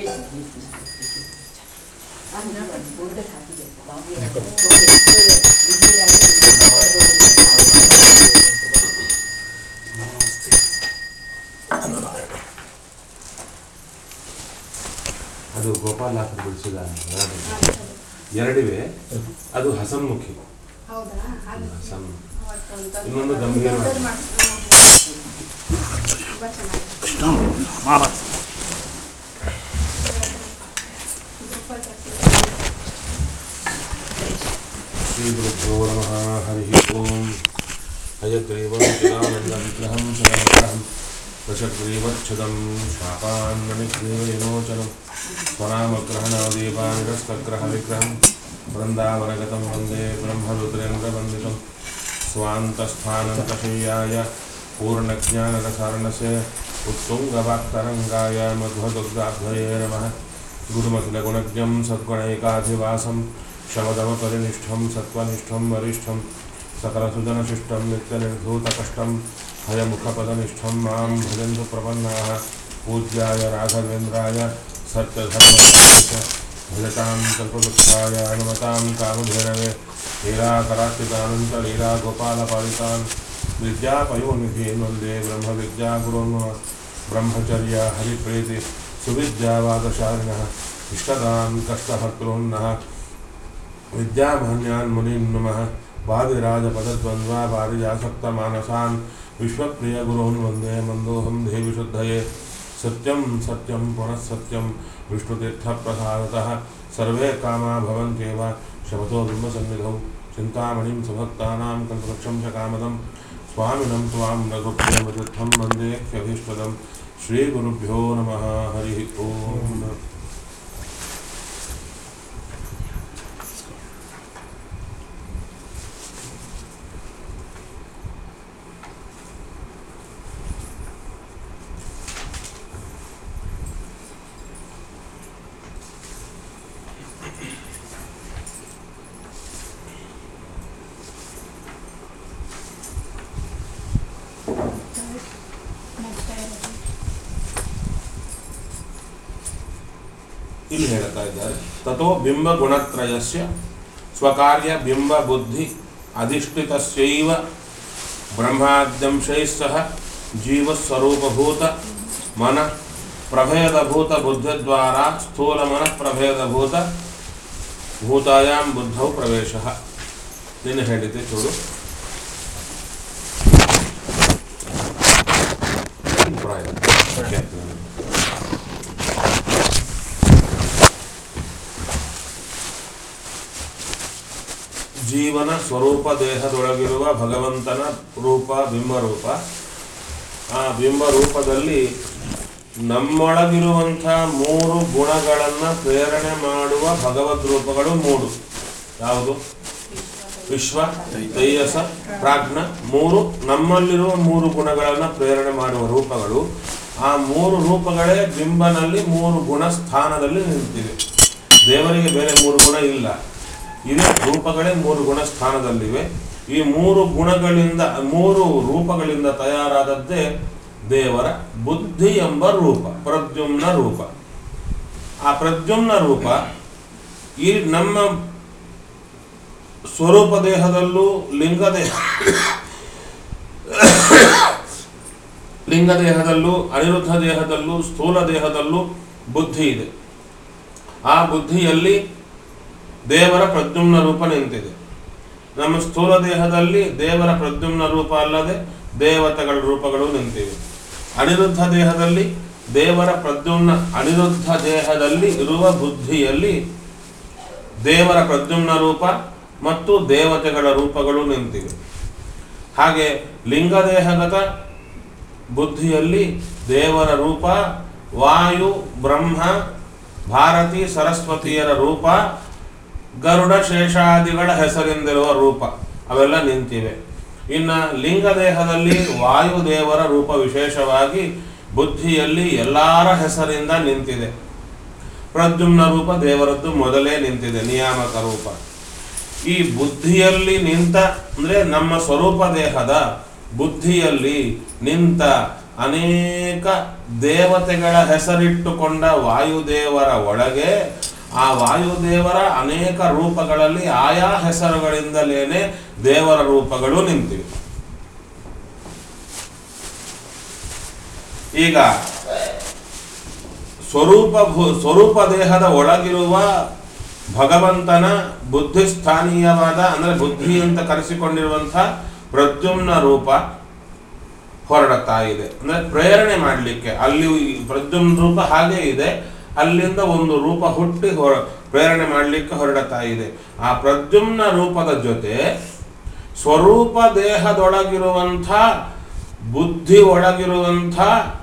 ಅದು ಗೋಪಾಲಾಕರ್ ಬಿಡಿಸಿದ ಎರಡಿವೆ ಅದು ಹಸನ್ಮುಖಿ ಹೌದಾ ಅದು ಹಸನ್ ಅವತ್ತೊಂದು ಇನ್ನೊಂದು ಗಂಭೀರ ದೊಡ್ಡದು ಮಾಡ್- ತುಂಬಾ ಚೆನ್ನಾಗಿದೆ ಶ್ರೀ ಗುರುಭ್ಯೋ ನಮಃ ಹರಿ ಓಂ ಹಯಗ್ರೀವಂ ಚಿದಾನಂದವಿಗ್ರಹಂ ಸದನುಗ್ರಹಂ ದಶಗ್ರೀವಚ್ಛುದಂ ಶಾಪಾನ್ಮಣಿಗ್ರೀವವಿಮೋಚನಂ ಸ್ವನಾಮಗ್ರಹಣಾದೀಪಾನಿರಸ್ತಗ್ರಹವಿಗ್ರಹಂ ವೃಂದಾವನಗतं ವಂದೇ ಬ್ರಹ್ಮರುದ್ರೇन्द्ರವಂದಿतं स्वान्तस्थानन्तशय्याय पूर्णज्ञानरसारणस्य उत्तुङ्गवाक्तरङ्गाय मध्वदुर्गाध्वये नमः गुरुमखिलगुणज्ञं सद्गुणैकाधिवासं शमदमपरिनिष्ठं सत्त्वनिष्ठं वरिष्ठं सकलसुजनशिष्टं नित्यनिर्धूतकष्टं हयमुखपदनिष्ठं मां भजन्तु प्रपन्नाः पूज्याय राघवेन्द्राय सत्यधर्मस्य भजतां कल्पवृक्षाय हनुमतां कामधेनवे लीलाकरात्रिकानन्तलीलागोपालपालितान् विद्यापयोनिधीन् वन्दे ब्रह्मविद्यागुरुन् ब्रह्मचर्य हरिप्रीति सुविद्यावादशालिनः इष्टदान् कष्टहर्तॄन्नः विद्यामान्यान् मुनीन् नमः वादिराजपदद्वन्द्वा वारिजासक्तमानसान् विश्वप्रियगुरून् वन्दे मन्दोऽहं देवि शुद्धये सत्यं सत्यं पुनः सत्यं विष्णुतीर्थप्रसादतः सर्वे कामा भवन्त्येव शपथो बिम्बसन्निधौ चिन्तामणिं सुभक्तानां कल्पवृक्षं च कामदं स्वामिनं त्वां रघुप्रेमतीर्थं वन्देह्यभीष्टदं श्रीगुरुभ्यो नमः हरिः ओम् ಇಲ್ಲಿ ಹೇಳ್ತಾ ಇದ್ದಾರೆ ತಥೋ ಬಿಂಬ ಗುಣತ್ರಯಸ್ಯ ಸ್ವಕಾರ್ಯ ಬಿಂಬ ಬುದ್ಧಿ ಅಧಿಷ್ಠಿತಸ್ಯೈವ ಬ್ರಹ್ಮಾದ್ಯಂಶೈ ಸಹ ಜೀವಸ್ವರೂಪಭೂತ ಮನ ಪ್ರಭೇದಭೂತ ಬುದ್ಧಿದ್ವಾರ ಸ್ಥೂಲ ಮನ ಪ್ರಭೇದಭೂತ ಭೂತಾಯಾಂ ಬುದ್ಧೌ ಪ್ರವೇಶ ನಿನ್ನೆ ಹೇಳಿದ್ದೆ ಚೂಡು ಪ್ರಾಯ ಜೀವನ ಸ್ವರೂಪ ದೇಹದೊಳಗಿರುವ ಭಗವಂತನ ರೂಪ ಬಿಂಬರೂಪ ಆ ಬಿಂಬರೂಪದಲ್ಲಿ ನಮ್ಮೊಳಗಿರುವಂಥ ಮೂರು ಗುಣಗಳನ್ನು ಪ್ರೇರಣೆ ಮಾಡುವ ಭಗವದ್ ರೂಪಗಳು ಮೂರು ಯಾವುದು ವಿಶ್ವ ತೈಯಸ ಪ್ರಾಜ್ಞ ಮೂರು ನಮ್ಮಲ್ಲಿರುವ ಮೂರು ಗುಣಗಳನ್ನು ಪ್ರೇರಣೆ ಮಾಡುವ ರೂಪಗಳು ಆ ಮೂರು ರೂಪಗಳೇ ಬಿಂಬನಲ್ಲಿ ಮೂರು ಗುಣ ಸ್ಥಾನದಲ್ಲಿ ನಿಂತಿವೆ ದೇವರಿಗೆ ಬೇರೆ ಮೂರು ಗುಣ ಇಲ್ಲ ಇವೆ ರೂಪಗಳೇ ಮೂರು ಗುಣ ಸ್ಥಾನದಲ್ಲಿವೆ ಈ ಮೂರು ಗುಣಗಳಿಂದ ಮೂರು ರೂಪಗಳಿಂದ ತಯಾರಾದದ್ದೇ ದೇವರ ಬುದ್ಧಿ ಎಂಬ ರೂಪ ಪ್ರದ್ಯುಮ್ನ ರೂಪ ಆ ಪ್ರದ್ಯುಮ್ನ ರೂಪ ಈ ನಮ್ಮ ಸ್ವರೂಪ ದೇಹದಲ್ಲೂ ಲಿಂಗ ದೇಹ ಲಿಂಗ ದೇಹದಲ್ಲೂ ಅನಿರುದ್ಧ ದೇಹದಲ್ಲೂ ಸ್ಥೂಲ ದೇಹದಲ್ಲೂ ಬುದ್ಧಿ ಇದೆ ಆ ಬುದ್ಧಿಯಲ್ಲಿ ದೇವರ ಪ್ರದ್ಯುಮ್ನ ರೂಪ ನಿಂತಿದೆ ನಮ್ಮ ಸ್ಥೂಲ ದೇಹದಲ್ಲಿ ದೇವರ ಪ್ರದ್ಯುಮ್ನ ರೂಪ ಅಲ್ಲದೆ ದೇವತೆಗಳ ರೂಪಗಳು ನಿಂತಿವೆ ಅನಿರುದ್ಧ ದೇಹದಲ್ಲಿ ದೇವರ ಪ್ರದ್ಯುಮ್ನ ಅನಿರುದ್ಧ ದೇಹದಲ್ಲಿ ಇರುವ ಬುದ್ಧಿಯಲ್ಲಿ ದೇವರ ಪ್ರದ್ಯುಮ್ನ ರೂಪ ಮತ್ತು ದೇವತೆಗಳ ರೂಪಗಳು ನಿಂತಿವೆ ಹಾಗೆ ಲಿಂಗದೇಹಗತ ಬುದ್ಧಿಯಲ್ಲಿ ದೇವರ ರೂಪ ವಾಯು ಬ್ರಹ್ಮ ಭಾರತಿ ಸರಸ್ವತಿಯರ ರೂಪ ಗರುಡ ಶೇಷಾದಿಗಳ ಹೆಸರಿಂದಿರುವ ರೂಪ ಅವೆಲ್ಲ ನಿಂತಿವೆ ಇನ್ನು ಲಿಂಗದೇಹದಲ್ಲಿ ವಾಯುದೇವರ ರೂಪ ವಿಶೇಷವಾಗಿ ಬುದ್ಧಿಯಲ್ಲಿ ಎಲ್ಲರ ಹೆಸರಿಂದ ನಿಂತಿದೆ ಪ್ರದ್ಯುಮ್ನ ರೂಪ ದೇವರದ್ದು ಮೊದಲೇ ನಿಂತಿದೆ ನಿಯಾಮಕ ರೂಪ ಈ ಬುದ್ಧಿಯಲ್ಲಿ ನಿಂತ ಅಂದ್ರೆ ನಮ್ಮ ಸ್ವರೂಪ ದೇಹದ ಬುದ್ಧಿಯಲ್ಲಿ ನಿಂತ ಅನೇಕ ದೇವತೆಗಳ ಹೆಸರಿಟ್ಟುಕೊಂಡ ವಾಯುದೇವರ ಒಳಗೆ ಆ ವಾಯುದೇವರ ಅನೇಕ ರೂಪಗಳಲ್ಲಿ ಆಯಾ ಹೆಸರುಗಳಿಂದಲೇನೆ ದೇವರ ರೂಪಗಳು ನಿಂತಿವೆ ಈಗ ಸ್ವರೂಪ ಭೂ- ಸ್ವರೂಪ ದೇಹದ ಒಳಗಿರುವ ಭಗವಂತನ ಬುದ್ಧಿಸ್ಥಾನೀಯವಾದ ಅಂದರೆ ಬುದ್ಧಿ ಅಂತ ಕರೆಸಿಕೊಂಡಿರುವಂಥ ಪ್ರದ್ಯುಮ್ನ ರೂಪ ಹೊರಡುತ್ತಾ ಇದೆ ಅಂದ್ರೆ ಪ್ರೇರಣೆ ಮಾಡಲಿಕ್ಕೆ ಅಲ್ಲಿ ಈ ಪ್ರದ್ಯುಮ್ನ ರೂಪ ಹಾಗೆ ಇದೆ ಅಲ್ಲಿಂದ ಒಂದು ರೂಪ ಹುಟ್ಟಿ ಹೊರ ಪ್ರೇರಣೆ ಮಾಡಲಿಕ್ಕೆ ಹೊರಡುತ್ತಾ ಇದೆ ಆ ಪ್ರದ್ಯುಮ್ನ ರೂಪದ ಜೊತೆ ಸ್ವರೂಪ ದೇಹದೊಳಗಿರುವಂಥ ಬುದ್ಧಿ ಒಳಗಿರುವಂಥ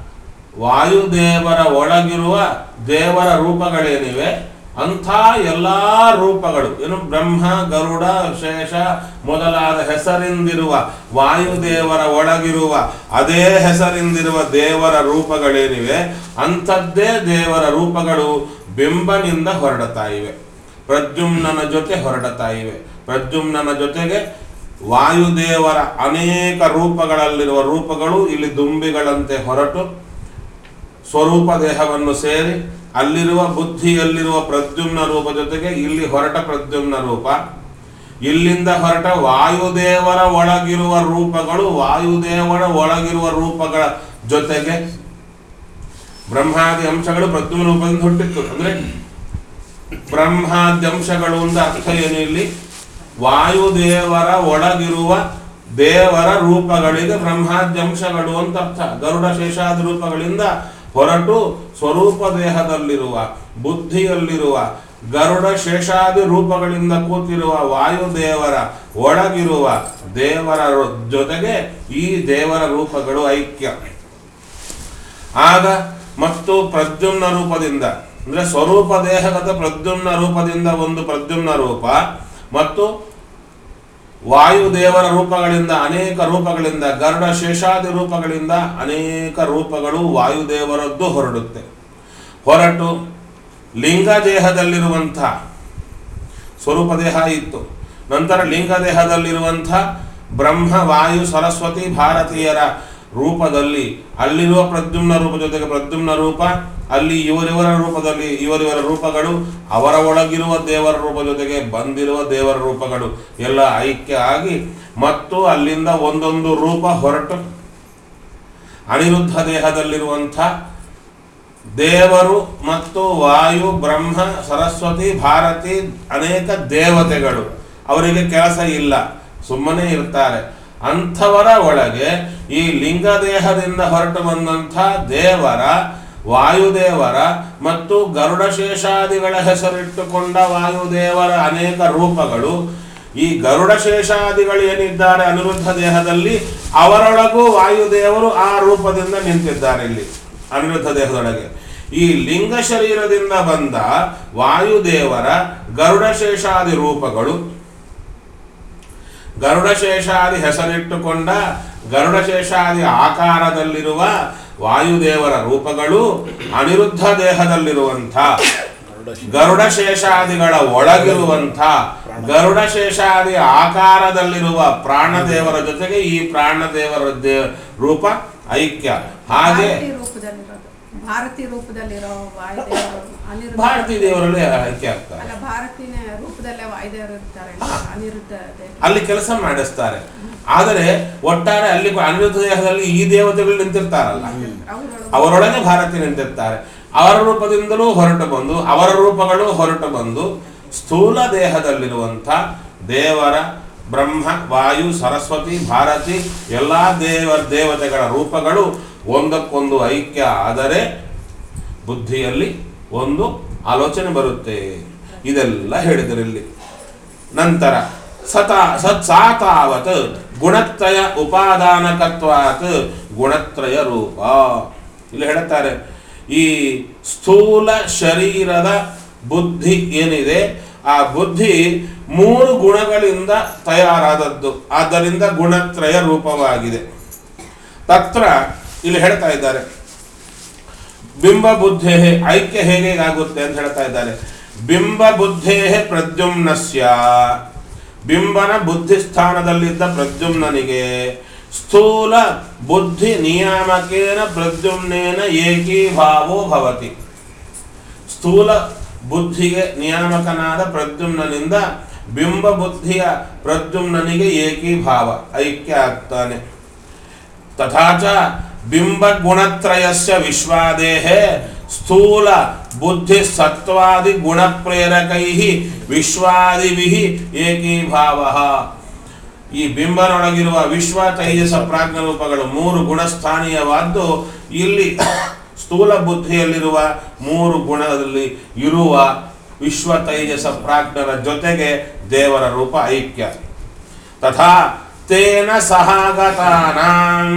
ವಾಯುದೇವರ ಒಳಗಿರುವ ದೇವರ ರೂಪಗಳೇನಿವೆ ಅಂಥ ಎಲ್ಲ ರೂಪಗಳು ಏನು ಬ್ರಹ್ಮ ಗರುಡ ಶೇಷ ಮೊದಲಾದ ಹೆಸರಿಂದಿರುವ ವಾಯುದೇವರ ಒಳಗಿರುವ ಅದೇ ಹೆಸರಿಂದಿರುವ ದೇವರ ರೂಪಗಳೇನಿವೆ ಅಂಥದ್ದೇ ದೇವರ ರೂಪಗಳು ಬಿಂಬನಿಂದ ಹೊರಡುತ್ತಾ ಇವೆ ಪ್ರದ್ಯುಮ್ನನ ಜೊತೆ ಹೊರಡುತ್ತಾ ಇವೆ ಪ್ರದ್ಯುಮ್ನನ ಜೊತೆಗೆ ವಾಯುದೇವರ ಅನೇಕ ರೂಪಗಳಲ್ಲಿರುವ ರೂಪಗಳು ಇಲ್ಲಿ ದುಂಬಿಗಳಂತೆ ಹೊರಟು ಸ್ವರೂಪ ದೇಹವನ್ನು ಸೇರಿ ಅಲ್ಲಿರುವ ಬುದ್ಧಿಯಲ್ಲಿರುವ ಪ್ರದ್ಯುಮ್ನ ರೂಪ ಜೊತೆಗೆ ಇಲ್ಲಿ ಹೊರಟ ಪ್ರದ್ಯುಮ್ನ ರೂಪ ಇಲ್ಲಿಂದ ಹೊರಟ ವಾಯುದೇವರ ಒಳಗಿರುವ ರೂಪಗಳು ವಾಯುದೇವರ ಒಳಗಿರುವ ರೂಪಗಳ ಜೊತೆಗೆ ಬ್ರಹ್ಮಾದಿ ಅಂಶಗಳು ಪ್ರದ್ಯುಮ್ನ ರೂಪದಿಂದ ಹುಟ್ಟಿತ್ತು ಅಂದ್ರೆ ಬ್ರಹ್ಮಾದಿ ಅಂಶಗಳು ಅಂತ ಅರ್ಥ ಏನು ಇಲ್ಲಿ ವಾಯುದೇವರ ಒಳಗಿರುವ ದೇವರ ರೂಪಗಳಿಗೆ ಬ್ರಹ್ಮಾದ್ಯಂಶಗಳು ಅಂತ ಅರ್ಥ ಗರುಡ ಶೇಷಾದಿ ರೂಪಗಳಿಂದ ಹೊರಟು ಸ್ವರೂಪ ದೇಹದಲ್ಲಿರುವ ಬುದ್ಧಿಯಲ್ಲಿರುವ ಗರುಡ ಶೇಷಾದಿ ರೂಪಗಳಿಂದ ಕೂತಿರುವ ವಾಯುದೇವರ ಒಳಗಿರುವ ದೇವರ ರು- ಜೊತೆಗೆ ಈ ದೇವರ ರೂಪಗಳು ಐಕ್ಯ ಆಗ ಮತ್ತು ಪ್ರದ್ಯುಮ್ನ ರೂಪದಿಂದ ಅಂದ್ರೆ ಸ್ವರೂಪ ದೇಹಗತ ಪ್ರದ್ಯುಮ್ನ ರೂಪದಿಂದ ಒಂದು ಪ್ರದ್ಯುಮ್ನ ರೂಪ ಮತ್ತು ವಾಯುದೇವರ ರೂಪಗಳಿಂದ ಅನೇಕ ರೂಪಗಳಿಂದ ಗರುಡ ಶೇಷಾದಿ ರೂಪಗಳಿಂದ ಅನೇಕ ರೂಪಗಳು ವಾಯುದೇವರದ್ದು ಹೊರಡುತ್ತೆ ಹೊರಟು ಲಿಂಗ ದೇಹದಲ್ಲಿರುವಂಥ ಸ್ವರೂಪ ದೇಹ ಇತ್ತು ನಂತರ ಲಿಂಗ ದೇಹದಲ್ಲಿರುವಂಥ ಬ್ರಹ್ಮ ವಾಯು ಸರಸ್ವತಿ ಭಾರತೀಯರ ರೂಪದಲ್ಲಿ ಅಲ್ಲಿರುವ ಪ್ರದ್ಯುಮ್ನ ರೂಪ ಜೊತೆಗೆ ಪ್ರದ್ಯುಮ್ನ ರೂಪ ಅಲ್ಲಿ ಇವರಿವರ ರೂಪದಲ್ಲಿ ಇವರಿವರ ರೂಪಗಳು ಅವರ ಒಳಗಿರುವ ದೇವರ ರೂಪ ಜೊತೆಗೆ ಬಂದಿರುವ ದೇವರ ರೂಪಗಳು ಎಲ್ಲ ಐಕ್ಯ ಆಗಿ ಮತ್ತು ಅಲ್ಲಿಂದ ಒಂದೊಂದು ರೂಪ ಹೊರಟು ಅನಿರುದ್ಧ ದೇಹದಲ್ಲಿರುವಂಥ ದೇವರು ಮತ್ತು ವಾಯು ಬ್ರಹ್ಮ ಸರಸ್ವತಿ ಭಾರತಿ ಅನೇಕ ದೇವತೆಗಳು ಅವರಿಗೆ ಕೆಲಸ ಇಲ್ಲ ಸುಮ್ಮನೆ ಇರ್ತಾರೆ ಅಂಥವರ ಒಳಗೆ ಈ ಲಿಂಗ ದೇಹದಿಂದ ಹೊರಟು ಬಂದಂಥ ದೇವರ ವಾಯುದೇವರ ಮತ್ತು ಗರುಡಶೇಷಾದಿಗಳ ಹೆಸರಿಟ್ಟುಕೊಂಡ ವಾಯುದೇವರ ಅನೇಕ ರೂಪಗಳು ಈ ಗರುಡಶೇಷಾದಿಗಳು ಏನಿದ್ದಾರೆ ಅನಿರುದ್ಧ ದೇಹದಲ್ಲಿ ಅವರೊಳಗೂ ವಾಯುದೇವರು ಆ ರೂಪದಿಂದ ನಿಂತಿದ್ದಾರೆ ಇಲ್ಲಿ ಅನಿರುದ್ಧ ದೇಹದೊಳಗೆ ಈ ಲಿಂಗ ಶರೀರದಿಂದ ಬಂದ ವಾಯುದೇವರ ಗರುಡಶೇಷಾದಿ ರೂಪಗಳು ಗರುಡಶೇಷಾದಿ ಹೆಸರಿಟ್ಟುಕೊಂಡ ಗರುಡಶೇಷಾದಿ ಆಕಾರದಲ್ಲಿರುವ ವಾಯುದೇವರ ರೂಪಗಳು ಅನಿರುದ್ಧ ದೇಹದಲ್ಲಿರುವಂಥ ಗರುಡಶೇಷಾದಿಗಳ ಒಳಗಿರುವಂಥ ಗರುಡಶೇಷಾದಿ ಆಕಾರದಲ್ಲಿರುವ ಪ್ರಾಣದೇವರ ಜೊತೆಗೆ ಈ ಪ್ರಾಣದೇವರ ದೇ ರೂಪ ಐಕ್ಯ ಹಾಗೆ ಭಾರತಿ ರೂಪದಲ್ಲಿರೋದು ಭಾರತಿ ರೂಪದಲ್ಲಿರೋ ವಾಯುದೇವರು ಅನಿರುದ್ಧ ಭಾರತೀ ದೇವರಲ್ಲಿ ಐಕ್ಯ ಆಗ್ತಾರೆ ಅಲ್ಲ ಭಾರತಿನ ರೂಪದಲ್ಲೇ ವಾಯುದೇವರು ಇರ್ತಾರೆ ಅನಿರುದ್ಧ ದೇವ ಅಲ್ಲಿ ಕೆಲಸ ಮಾಡಿಸ್ತಾರೆ ಆದರೆ ಒಟ್ಟಾರೆ ಅಲ್ಲಿ ಅನಿರುದ್ಧ ದೇಹದಲ್ಲಿ ಈ ದೇವತೆಗಳು ನಿಂತಿರ್ತಾರಲ್ಲ ಅವರೊಳಗೆ ಅವರೊಳಗೆ ಭಾರತಿ ನಿಂತಿರ್ತಾರೆ ಅವರ ರೂಪದಿಂದಲೂ ಹೊರಟು ಬಂದು ಅವರ ರೂಪಗಳು ಹೊರಟು ಬಂದು ಸ್ಥೂಲ ದೇಹದಲ್ಲಿರುವಂಥ ದೇವರ ಬ್ರಹ್ಮ ವಾಯು ಸರಸ್ವತಿ ಭಾರತಿ ಎಲ್ಲ ದೇವ ದೇವತೆಗಳ ರೂಪಗಳು ಒಂದಕ್ಕೊಂದು ಐಕ್ಯ ಆದರೆ ಬುದ್ಧಿಯಲ್ಲಿ ಒಂದು ಆಲೋಚನೆ ಬರುತ್ತೆ ಇದೆಲ್ಲ ಹೇಳಿದರು ಇಲ್ಲಿ ನಂತರ ಸತಾ ಸತ್ ಸಾತಾವತ್ ಗುಣತ್ರಯ ಉಪಾದಾನಕತ್ವಾತ್ ಗುಣತ್ರಯ ರೂಪ ಇಲ್ಲಿ ಹೇಳುತ್ತಾರೆ ಈ ಸ್ಥೂಲ ಶರೀರದ ಬುದ್ಧಿ ಏನಿದೆ ಆ ಬುದ್ಧಿ ಮೂರು ಗುಣಗಳಿಂದ ತಯಾರಾದದ್ದು ಆದ್ದರಿಂದ ಗುಣತ್ರಯ ರೂಪವಾಗಿದೆ ತತ್ರ ಇಲ್ಲಿ ಹೇಳ್ತಾ ಇದ್ದಾರೆ ಬಿಂಬ ಬುದ್ಧೇ ಐಕ್ಯ ಹೇಗೆ ಆಗುತ್ತೆ ಅಂತ ಹೇಳ್ತಾ ಇದ್ದಾರೆ ಬಿಂಬ ಬುದ್ಧೇ ಪ್ರದ್ಯುಮ್ನಸ್ಯ ಬಿಂಬನ ಬುದ್ಧಿಸ್ಥಾನದಲ್ಲಿದ್ದ ಪ್ರದ್ಯುಮ್ನನಿಗೆ ಸ್ಥೂಲ ಬುದ್ಧಿ ನಿಯಾಮಕೇನ ಪ್ರದ್ಯುಮ್ನೇನ ಏಕೀಭಾವೋ ಭವತಿ ಸ್ಥೂಲ ಬುದ್ಧಿಗೆ ನಿಯಾಮಕನಾದ ಪ್ರದ್ಯುಮ್ನನಿಂದ ಬಿಂಬ ಬುದ್ಧಿಯ ಪ್ರದ್ಯುಮ್ನನಿಗೆ ಏಕೀಭಾವ ಐಕ್ಯ ಆಗ್ತಾನೆ ತಥಾಚ ಬಿಂಬ ಗುಣತ್ರಯಸ್ಯ ವಿಶ್ವಾದೇಹೇ ಸ್ಥೂಲ ಬುದ್ಧಿ ಸತ್ವಾದಿ ಗುಣ ಪ್ರೇರಕೈ ವಿಶ್ವಾದಿಭಿ ಏಕೀಭಾವ ಈ ಬಿಂಬನೊಳಗಿರುವ ವಿಶ್ವ ತೈಜಸ ಪ್ರಾಜ್ಞ ರೂಪಗಳು ಮೂರು ಗುಣಸ್ಥಾನೀಯವಾದ್ದು ಇಲ್ಲಿ ಸ್ಥೂಲ ಬುದ್ಧಿಯಲ್ಲಿರುವ ಮೂರು ಗುಣದಲ್ಲಿ ಇರುವ ವಿಶ್ವ ತೈಜಸ ಪ್ರಾಜ್ಞರ ಜೊತೆಗೆ ದೇವರ ರೂಪ ಐಕ್ಯ ತಥಾ ತೇನ ಸಹಾಗತಾನಾಂ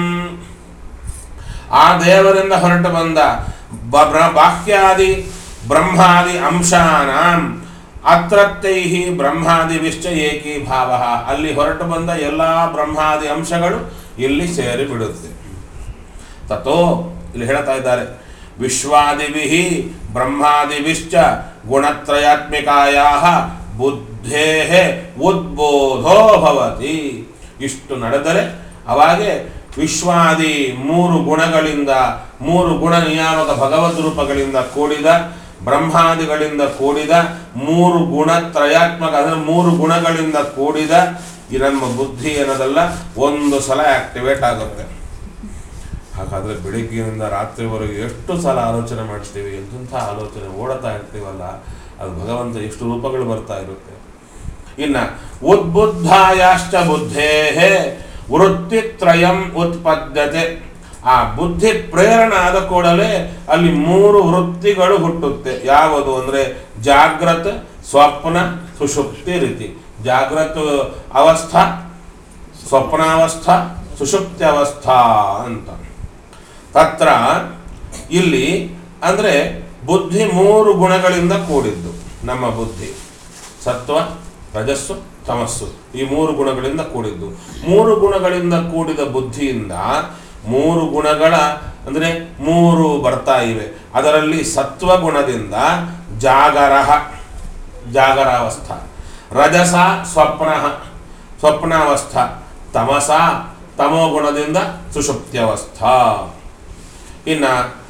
ಆ ದೇವರಿಂದ ಹೊರಟು ಬಂದ ಬ- ಬ್ರ- ಬಾಹ್ಯಾದಿ ಬ್ರಹ್ಮಾದಿ ಅಂಶಾನಾಂ ಅತ್ರತ್ತೈ ಬ್ರಹ್ಮಾದಿವಿಶ್ಚ ಏಕೀಭಾವ ಅಲ್ಲಿ ಹೊರಟು ಬಂದ ಎಲ್ಲ ಬ್ರಹ್ಮಾದಿ ಅಂಶಗಳು ಇಲ್ಲಿ ಸೇರಿ ಬಿಡುತ್ತೆ ತಥೋ ಇಲ್ಲಿ ಹೇಳ್ತಾ ಇದ್ದಾರೆ ವಿಶ್ವಾದಿಭಿ ಬ್ರಹ್ಮಾದಿಭಿಶ್ಚ ಗುಣತ್ರಯಾತ್ಮಿಕಾಯಾ ಬುದ್ಧೇ ಉದ್ಬೋಧೋ ಭವತಿ ಇಷ್ಟು ನಡೆದರೆ ಅವಾಗೆ ವಿಶ್ವಾದಿ ಮೂರು ಗುಣಗಳಿಂದ ಮೂರು ಗುಣ ನಿಯಾಮಕ ಭಗವದ್ ರೂಪಗಳಿಂದ ಕೂಡಿದ ಬ್ರಹ್ಮಾದಿಗಳಿಂದ ಕೂಡಿದ ಮೂರು ಗುಣ ತ್ರಯಾತ್ಮಕ ಅಂದರೆ ಮೂರು ಗುಣಗಳಿಂದ ಕೂಡಿದ ಈ ನಮ್ಮ ಬುದ್ಧಿ ಏನದಲ್ಲ ಒಂದು ಸಲ ಆಕ್ಟಿವೇಟ್ ಆಗುತ್ತೆ ಹಾಗಾದ್ರೆ ಬೆಳಿಗ್ಗಿನಿಂದ ರಾತ್ರಿವರೆಗೆ ಎಷ್ಟು ಸಲ ಆಲೋಚನೆ ಮಾಡ್ತೀವಿ ಎಂಥ ಆಲೋಚನೆ ಓಡುತ್ತಾ ಇರ್ತೀವಲ್ಲ ಅದು ಭಗವಂತ ಎಷ್ಟು ರೂಪಗಳು ಬರ್ತಾ ಇರುತ್ತೆ ಇನ್ನ ಉದ್ಬುದ್ಧಾಯಾಶ್ಚ ಬುದ್ಧೇ ವೃತ್ತಿತ್ರಯಂ ಉತ್ಪದ್ಯತೆ ಆ ಬುದ್ಧಿ ಪ್ರೇರಣ ಆದ ಕೂಡಲೇ ಅಲ್ಲಿ ಮೂರು ವೃತ್ತಿಗಳು ಹುಟ್ಟುತ್ತೆ ಯಾವುದು ಅಂದ್ರೆ ಜಾಗ್ರತ್ ಸ್ವಪ್ನ ಸುಷುಪ್ತಿ ರೀತಿ ಜಾಗ್ರತ್ ಅವಸ್ಥಾ ಸ್ವಪ್ನಾವಸ್ಥಾ ಸುಷುಪ್ತಿ ಅವಸ್ಥಾ ಅಂತ ತತ್ರ ಇಲ್ಲಿ ಅಂದ್ರೆ ಬುದ್ಧಿ ಮೂರು ಗುಣಗಳಿಂದ ಕೂಡಿದ್ದು ನಮ್ಮ ಬುದ್ಧಿ ಸತ್ವ ರಜಸ್ಸು ತಮಸ್ಸು ಈ ಮೂರು ಗುಣಗಳಿಂದ ಕೂಡಿದ್ದು ಮೂರು ಗುಣಗಳಿಂದ ಕೂಡಿದ ಬುದ್ಧಿಯಿಂದ ಮೂರು ಗುಣಗಳ ಅಂದ್ರೆ ಮೂರು ಬರ್ತಾ ಇವೆ ಅದರಲ್ಲಿ ಸತ್ವ ಗುಣದಿಂದ ಜಾಗರಹ ಜಾಗರಾವಸ್ಥಾ ರಜಸ ಸ್ವಪ್ನ ಸ್ವಪ್ನಾವಸ್ಥಾ ತಮಸ ತಮೋ ಗುಣದಿಂದ ಸುಷುಪ್ತ್ಯವಸ್ಥಾ ಇನ್ನ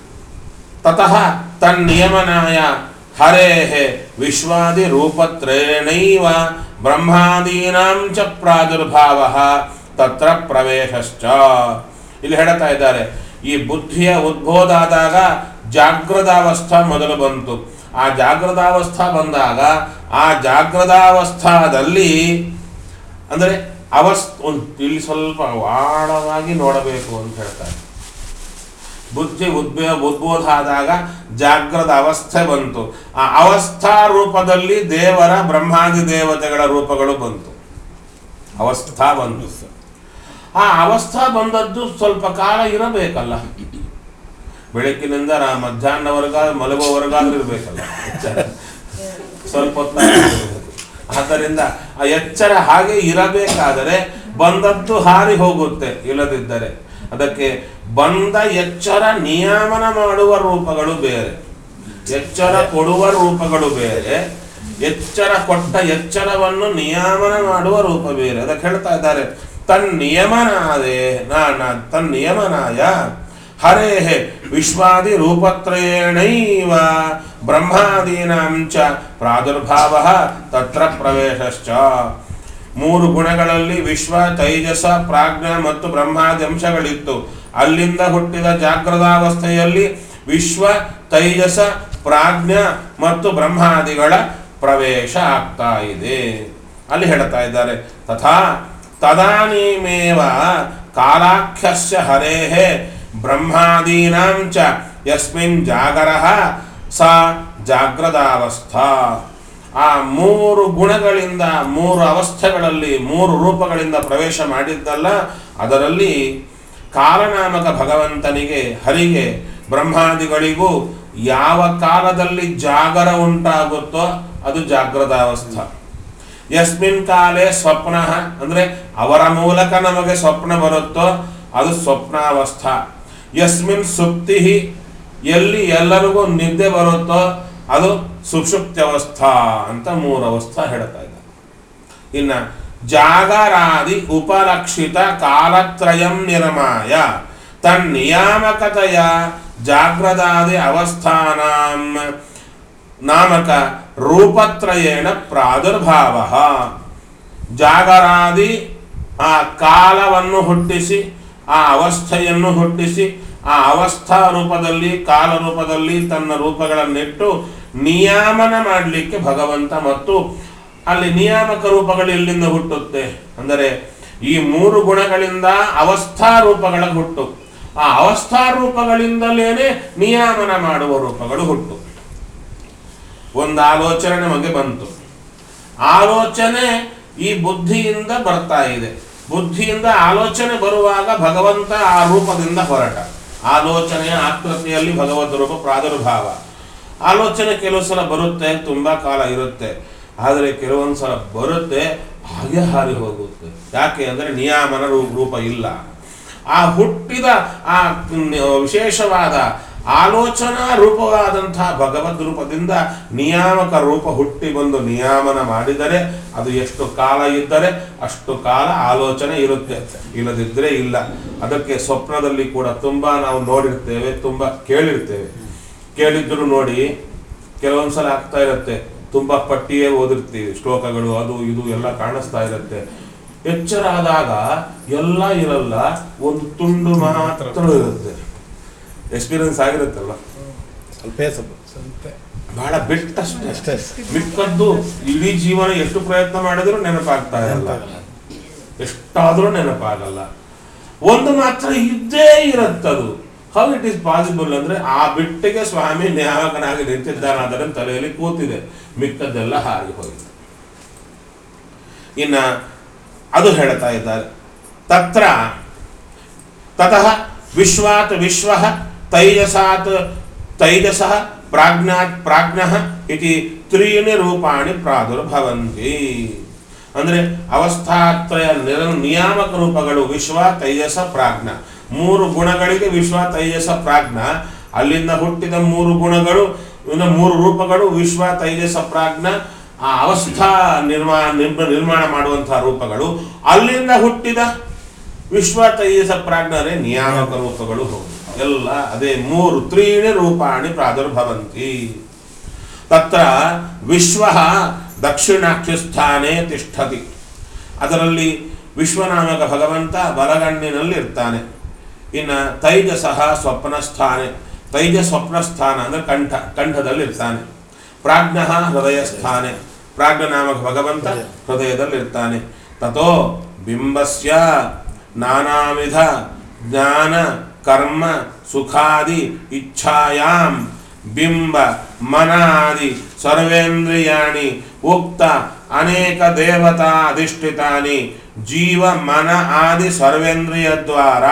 ತತಃ ತನ್ನಿಯಮನಾಯ ಹರೇಃ ವಿಶ್ವಾದಿ ರೂಪತ್ರಯೇಣೈವ ಬ್ರಹ್ಮಾದೀನಾಂ ಚ ಪ್ರಾದುರ್ಭಾವ ತತ್ರ ಪ್ರವೇಶಶ್ಚ ಇಲ್ಲಿ ಹೇಳ್ತಾ ಇದ್ದಾರೆ ಈ ಬುದ್ಧಿಯ ಉದ್ಬೋಧ ಆದಾಗ ಜಾಗೃತಾವಸ್ಥಾ ಮೊದಲು ಬಂತು ಆ ಜಾಗೃತಾವಸ್ಥಾ ಬಂದಾಗ ಆ ಜಾಗೃತಾವಸ್ಥಾದಲ್ಲಿ ಅಂದರೆ ಅವಸ್ ಒಂದು ಇಲ್ಲಿ ಸ್ವಲ್ಪ ಆಳವಾಗಿ ನೋಡಬೇಕು ಅಂತ ಹೇಳ್ತಾರೆ ಬುದ್ಧಿ ಉದ್ಬೇ ಉದ್ಬೋಧ ಆದಾಗ ಜಾಗ್ರದ ಅವಸ್ಥೆ ಬಂತು ಆ ಅವಸ್ಥಾ ರೂಪದಲ್ಲಿ ದೇವರ ಬ್ರಹ್ಮಾದಿ ದೇವತೆಗಳ ರೂಪಗಳು ಬಂತು ಅವಸ್ಥಾ ಬಂತು ಆ ಅವಸ್ಥಾ ಬಂದದ್ದು ಸ್ವಲ್ಪ ಕಾಲ ಇರಬೇಕಲ್ಲ ಬೆಳಕಿನಿಂದ ರಾ- ಮಧ್ಯಾಹ್ನವರೆಗ ಮಲಗುವವರೆಗಾದ್ರೂ ಇರಬೇಕಲ್ಲ ಸ್ವಲ್ಪ ಹೊತ್ತಾದ್ರೂ ಇರ್ಬೇಕು. ಆದ್ದರಿಂದ ಆ ಎಚ್ಚರ ಹಾಗೆ ಇರಬೇಕಾದರೆ ಬಂದದ್ದು ಹಾರಿ ಹೋಗುತ್ತೆ ಇಲ್ಲದಿದ್ದರೆ ಅದಕ್ಕೆ ಬಂದ ಎಚ್ಚರ ನಿಯಮನ ಮಾಡುವ ರೂಪಗಳು ಬೇರೆ ಎಚ್ಚರ ಕೊಡುವ ರೂಪಗಳು ಬೇರೆ ಎಚ್ಚರ ಕೊಟ್ಟ ಎಚ್ಚರವನ್ನು ನಿಯಮನ ಮಾಡುವ ರೂಪ ಬೇರೆ ಅದಕ್ಕೆ ಹೇಳ್ತಾ ಇದ್ದಾರೆ ತನ್ ನಿಯಮನಾದೆ ನಾನ ತನ್ ನಿಯಮನಾಯ ಹರೇ ವಿಶ್ವಾದಿ ರೂಪತ್ರಯೇಣೈವ ಬ್ರಹ್ಮಾದೀನಾಂ ಚ ಪ್ರಾದುರ್ಭಾವ ತತ್ರ ಪ್ರವೇಶಶ್ಚ ಮೂರು ಗುಣಗಳಲ್ಲಿ ವಿಶ್ವ ತೈಜಸ ಪ್ರಾಜ್ಞ ಮತ್ತು ಬ್ರಹ್ಮಾದಿ ಅಂಶಗಳಿತ್ತು ಅಲ್ಲಿಂದ ಹುಟ್ಟಿದ ಜಾಗೃತಾವಸ್ಥೆಯಲ್ಲಿ ವಿಶ್ವ ತೈಜಸ ಪ್ರಾಜ್ಞ ಮತ್ತು ಬ್ರಹ್ಮಾದಿಗಳ ಪ್ರವೇಶ ಆಗ್ತಾ ಇದೆ ಅಲ್ಲಿ ಹೇಳ್ತಾ ಇದ್ದಾರೆ ತಥಾ ತದಾನೀಮೇವ ಕಾಲಾಖ್ಯಸ್ಯ ಹರೇಃ ಬ್ರಹ್ಮಾದೀನಾಂ ಚ ಯಸ್ಮಿನ್ ಜಾಗರಃ ಸ ಜಾಗ್ರದಾವಸ್ಥಾ ಆ ಮೂರು ಗುಣಗಳಿಂದ ಮೂರು ಅವಸ್ಥೆಗಳಲ್ಲಿ ಮೂರು ರೂಪಗಳಿಂದ ಪ್ರವೇಶ ಮಾಡಿದ್ದಲ್ಲ ಅದರಲ್ಲಿ ಕಾಲನಾಮಕ ಭಗವಂತನಿಗೆ ಹರಿಗೆ ಬ್ರಹ್ಮಾದಿಗಳಿಗೂ ಯಾವ ಕಾಲದಲ್ಲಿ ಜಾಗರ ಉಂಟಾಗುತ್ತೋ ಅದು ಜಾಗ್ರತಾವಸ್ಥಾ ಯಸ್ಮಿನ್ ಕಾಲೇ ಸ್ವಪ್ನ ಅಂದ್ರೆ ಅವರ ಮೂಲಕ ನಮಗೆ ಸ್ವಪ್ನ ಬರುತ್ತೋ ಅದು ಸ್ವಪ್ನಾವಸ್ಥಾ ಯಸ್ಮಿನ್ ಸುಪ್ತಿ ಎಲ್ಲಿ ಎಲ್ಲರಿಗೂ ನಿದ್ದೆ ಬರುತ್ತೋ ಅದು ಸುಷುಪ್ತ್ಯವಸ್ಥಾ ಅಂತ ಮೂರು ಅವಸ್ಥಾ ಹೇಳ್ತಾ ಇದ್ದಾರೆ ಇನ್ನ ಜಾಗರಾದಿ ಉಪಲಕ್ಷಿತ ಕಾಲತ್ರಯಂ ನಿರ್ಮಾಯ ತನ್ನಿಯಾಮಕತೆಯ ಜಾಗ್ರದಾದಿ ಅವಸ್ಥಾನಾಂ ನಾಮಕ ರೂಪತ್ರಯೇಣ ಪ್ರಾದುರ್ಭಾವ ಜಾಗರಾದಿ ಆ ಕಾಲವನ್ನು ಹುಟ್ಟಿಸಿ ಆ ಅವಸ್ಥೆಯನ್ನು ಹುಟ್ಟಿಸಿ ಆ ಅವಸ್ಥಾ ರೂಪದಲ್ಲಿ ಕಾಲ ರೂಪದಲ್ಲಿ ತನ್ನ ರೂಪಗಳನ್ನಿಟ್ಟು ನಿಯಾಮನ ಮಾಡಲಿಕ್ಕೆ ಭಗವಂತ ಮತ್ತು ಅಲ್ಲಿ ನಿಯಾಮಕ ರೂಪಗಳು ಎಲ್ಲಿಂದ ಹುಟ್ಟುತ್ತೆ ಅಂದರೆ ಈ ಮೂರು ಗುಣಗಳಿಂದ ಅವಸ್ಥಾ ರೂಪಗಳ ಹುಟ್ಟು ಆ ಅವಸ್ಥಾ ರೂಪಗಳಿಂದಲೇನೆ ನಿಯಾಮನ ಮಾಡುವ ರೂಪಗಳು ಹುಟ್ಟು ಒಂದು ಆಲೋಚನೆ ನಮಗೆ ಬಂತು ಆಲೋಚನೆ ಈ ಬುದ್ಧಿಯಿಂದ ಬರ್ತಾ ಇದೆ ಬುದ್ಧಿಯಿಂದ ಆಲೋಚನೆ ಬರುವಾಗ ಭಗವಂತ ಆ ರೂಪದಿಂದ ಹೊರಟ ಆಲೋಚನೆಯ ಆಕೃತಿಯಲ್ಲಿ ಭಗವದ್ ರೂಪ ಪ್ರಾದುರ್ಭಾವ ಆಲೋಚನೆ ಕೆಲವು ಸಲ ಬರುತ್ತೆ ತುಂಬಾ ಕಾಲ ಇರುತ್ತೆ ಆದರೆ ಕೆಲವೊಂದು ಸಲ ಬರುತ್ತೆ ಹಾಗೆ ಹಾರಿ ಹೋಗುತ್ತೆ ಯಾಕೆ ಅಂದರೆ ನಿಯಾಮನ ರೂ- ರೂಪ ಇಲ್ಲ ಆ ಹುಟ್ಟಿದ ಆ ವಿಶೇಷವಾದ ಆಲೋಚನಾ ರೂಪವಾದಂತಹ ಭಗವದ್ ರೂಪದಿಂದ ನಿಯಾಮಕ ರೂಪ ಹುಟ್ಟಿ ಬಂದು ನಿಯಾಮನ ಮಾಡಿದರೆ ಅದು ಎಷ್ಟು ಕಾಲ ಇದ್ದರೆ ಅಷ್ಟು ಕಾಲ ಆಲೋಚನೆ ಇರುತ್ತೆ ಇಲ್ಲದಿದ್ದರೆ ಇಲ್ಲ ಅದಕ್ಕೆ ಸ್ವಪ್ನದಲ್ಲಿ ಕೂಡ ತುಂಬಾ ನಾವು ನೋಡಿರ್ತೇವೆ ತುಂಬಾ ಕೇಳಿರ್ತೇವೆ ಕೇಳಿದ್ರು ನೋಡಿ ಕೆಲವೊಂದ್ಸಲ ಆಗ್ತಾ ಇರುತ್ತೆ ತುಂಬಾ ಪಟ್ಟಿಯೇ ಓದಿರ್ತೀವಿ ಶ್ಲೋಕಗಳು ಅದು ಇದು ಎಲ್ಲ ಕಾಣಿಸ್ತಾ ಇರುತ್ತೆ ಎಚ್ಚರ ಆದಾಗ ಎಲ್ಲ ಇರಲ್ಲ ಒಂದು ತುಂಡು ಮಾತ್ರ ಇರುತ್ತೆ ಎಕ್ಸ್ಪೀರಿಯನ್ಸ್ ಆಗಿರುತ್ತಲ್ಲ ಸ್ವಲ್ಪೇ ಸ್ವಲ್ಪ ಸ್ವಲ್ಪ ಬಹಳ ಬಿಟ್ಟಷ್ಟೇ ಅಷ್ಟೇ ಮಿಕ್ಕದ್ದು ಇಡೀ ಜೀವನ ಎಷ್ಟು ಪ್ರಯತ್ನ ಮಾಡಿದ್ರು ನೆನಪಾಗ್ತಾ ಇರಲ್ಲ ಎಷ್ಟಾದ್ರೂ ನೆನಪಾಗಲ್ಲ ಒಂದು ಮಾತ್ರ ಇದ್ದೇ ಇರುತ್ತದು ಹೌ ಇಟ್ ಈಸ್ ಪಾಸಿಬಲ್ ಅಂದ್ರೆ ಆ ಬಿಟ್ಟಿಗೆ ಸ್ವಾಮಿ ನ್ಯಾಯಕನಾಗಿ ನಿಂತಿದ್ದಾನಾದರೆ ತಲೆಯಲ್ಲಿ ಕೂತಿದೆ ಮಿಕ್ಕದ್ದೆಲ್ಲ ಹಾರಿ ಹೋಯಿತು ಇನ್ನ ಅದು ಹೇಳ್ತಾ ಇದ್ದಾರೆ ತತ್ರ ತತಃ ವಿಶ್ವಾತ್ ವಿಶ್ವ ತೈಜಸಾತ್ ತೈಜಸ ಪ್ರಾಜ್ಞಾತ್ ಪ್ರಾಜ್ಞ ಇತಿ ತ್ರೀಣಿ ರೂಪಾಣಿ ಪ್ರಾದುರ್ಭವಂತಿ ಅಂದ್ರೆ ಅವಸ್ಥಾತ್ರಯ ನಿರ ನಿಯಾಮಕ ರೂಪಗಳು ವಿಶ್ವ ತೈಜಸ ಪ್ರಾಜ್ಞ ಮೂರು ಗುಣಗಳಿಗೆ ವಿಶ್ವ ತೈಜಸ ಪ್ರಾಜ್ಞ ಅಲ್ಲಿಂದ ಹುಟ್ಟಿದ ಮೂರು ಗುಣಗಳು ಇನ್ನು ಮೂರು ರೂಪಗಳು ವಿಶ್ವ ತೈಜಸ ಪ್ರಾಜ್ಞ ಆ ಅವಸ್ಥಾ ನಿರ್ಮಾಣ ನಿರ್ಮಾಣ ಮಾಡುವಂತಹ ರೂಪಗಳು ಅಲ್ಲಿಂದ ಹುಟ್ಟಿದ ವಿಶ್ವ ತೈಜಸ ಪ್ರಾಜ್ಞರೇ ನಿಯಾಮಕ ರೂಪಗಳು ಹೌದು ಎಲ್ಲ ಅದೇ ಮೂರು ತ್ರೀಣಿ ರೂಪಾಣಿ ಪ್ರಾದುರ್ಭವಂತಿ ತತ್ರ ವಿಶ್ವ ದಕ್ಷಿಣಾಕ್ಷಿಸ್ಥಾನೇ ತಿಷ್ಠತಿ ಅದರಲ್ಲಿ ವಿಶ್ವನಾಮಕ ಭಗವಂತ ಬಲಗಣ್ಣಿನಲ್ಲಿ ಇರ್ತಾನೆ ಇನ್ನು ತೈಜಸಃ ಸ್ವಪ್ನಸ್ಥಾನೆ ತೈಜ ಸ್ವಪ್ನಸ್ಥಾನ ಅಂದರೆ ಕಂಠ ಕಂಠದಲ್ಲಿ ಇರ್ತಾನೆ ಪ್ರಾಜ್ಞ ಹೃದಯ ಸ್ಥಾನೆ ಪ್ರಾಜ್ಞ ನಾಮಕ ಭಗವಂತ ಹೃದಯದಲ್ಲಿ ಇರ್ತಾನೆ ತಥೋ ಬಿಂಬಸ್ಯ ನಾನಾವಿಧ ಜ್ಞಾನ ಕರ್ಮ ಸುಖಾದಿ ಇಚ್ಛಾಯಾಂ ಬಿಂಬ ಮನಾದಿ ಸರ್ವೇಂದ್ರಿಯಾಣಿ ಉಕ್ತ ಅನೇಕ ದೇವತಾ ಅಧಿಷ್ಠಿತಾನಿ ಜೀವ ಮನ ಆದಿ ಸರ್ವೇಂದ್ರಿಯ ದ್ವಾರ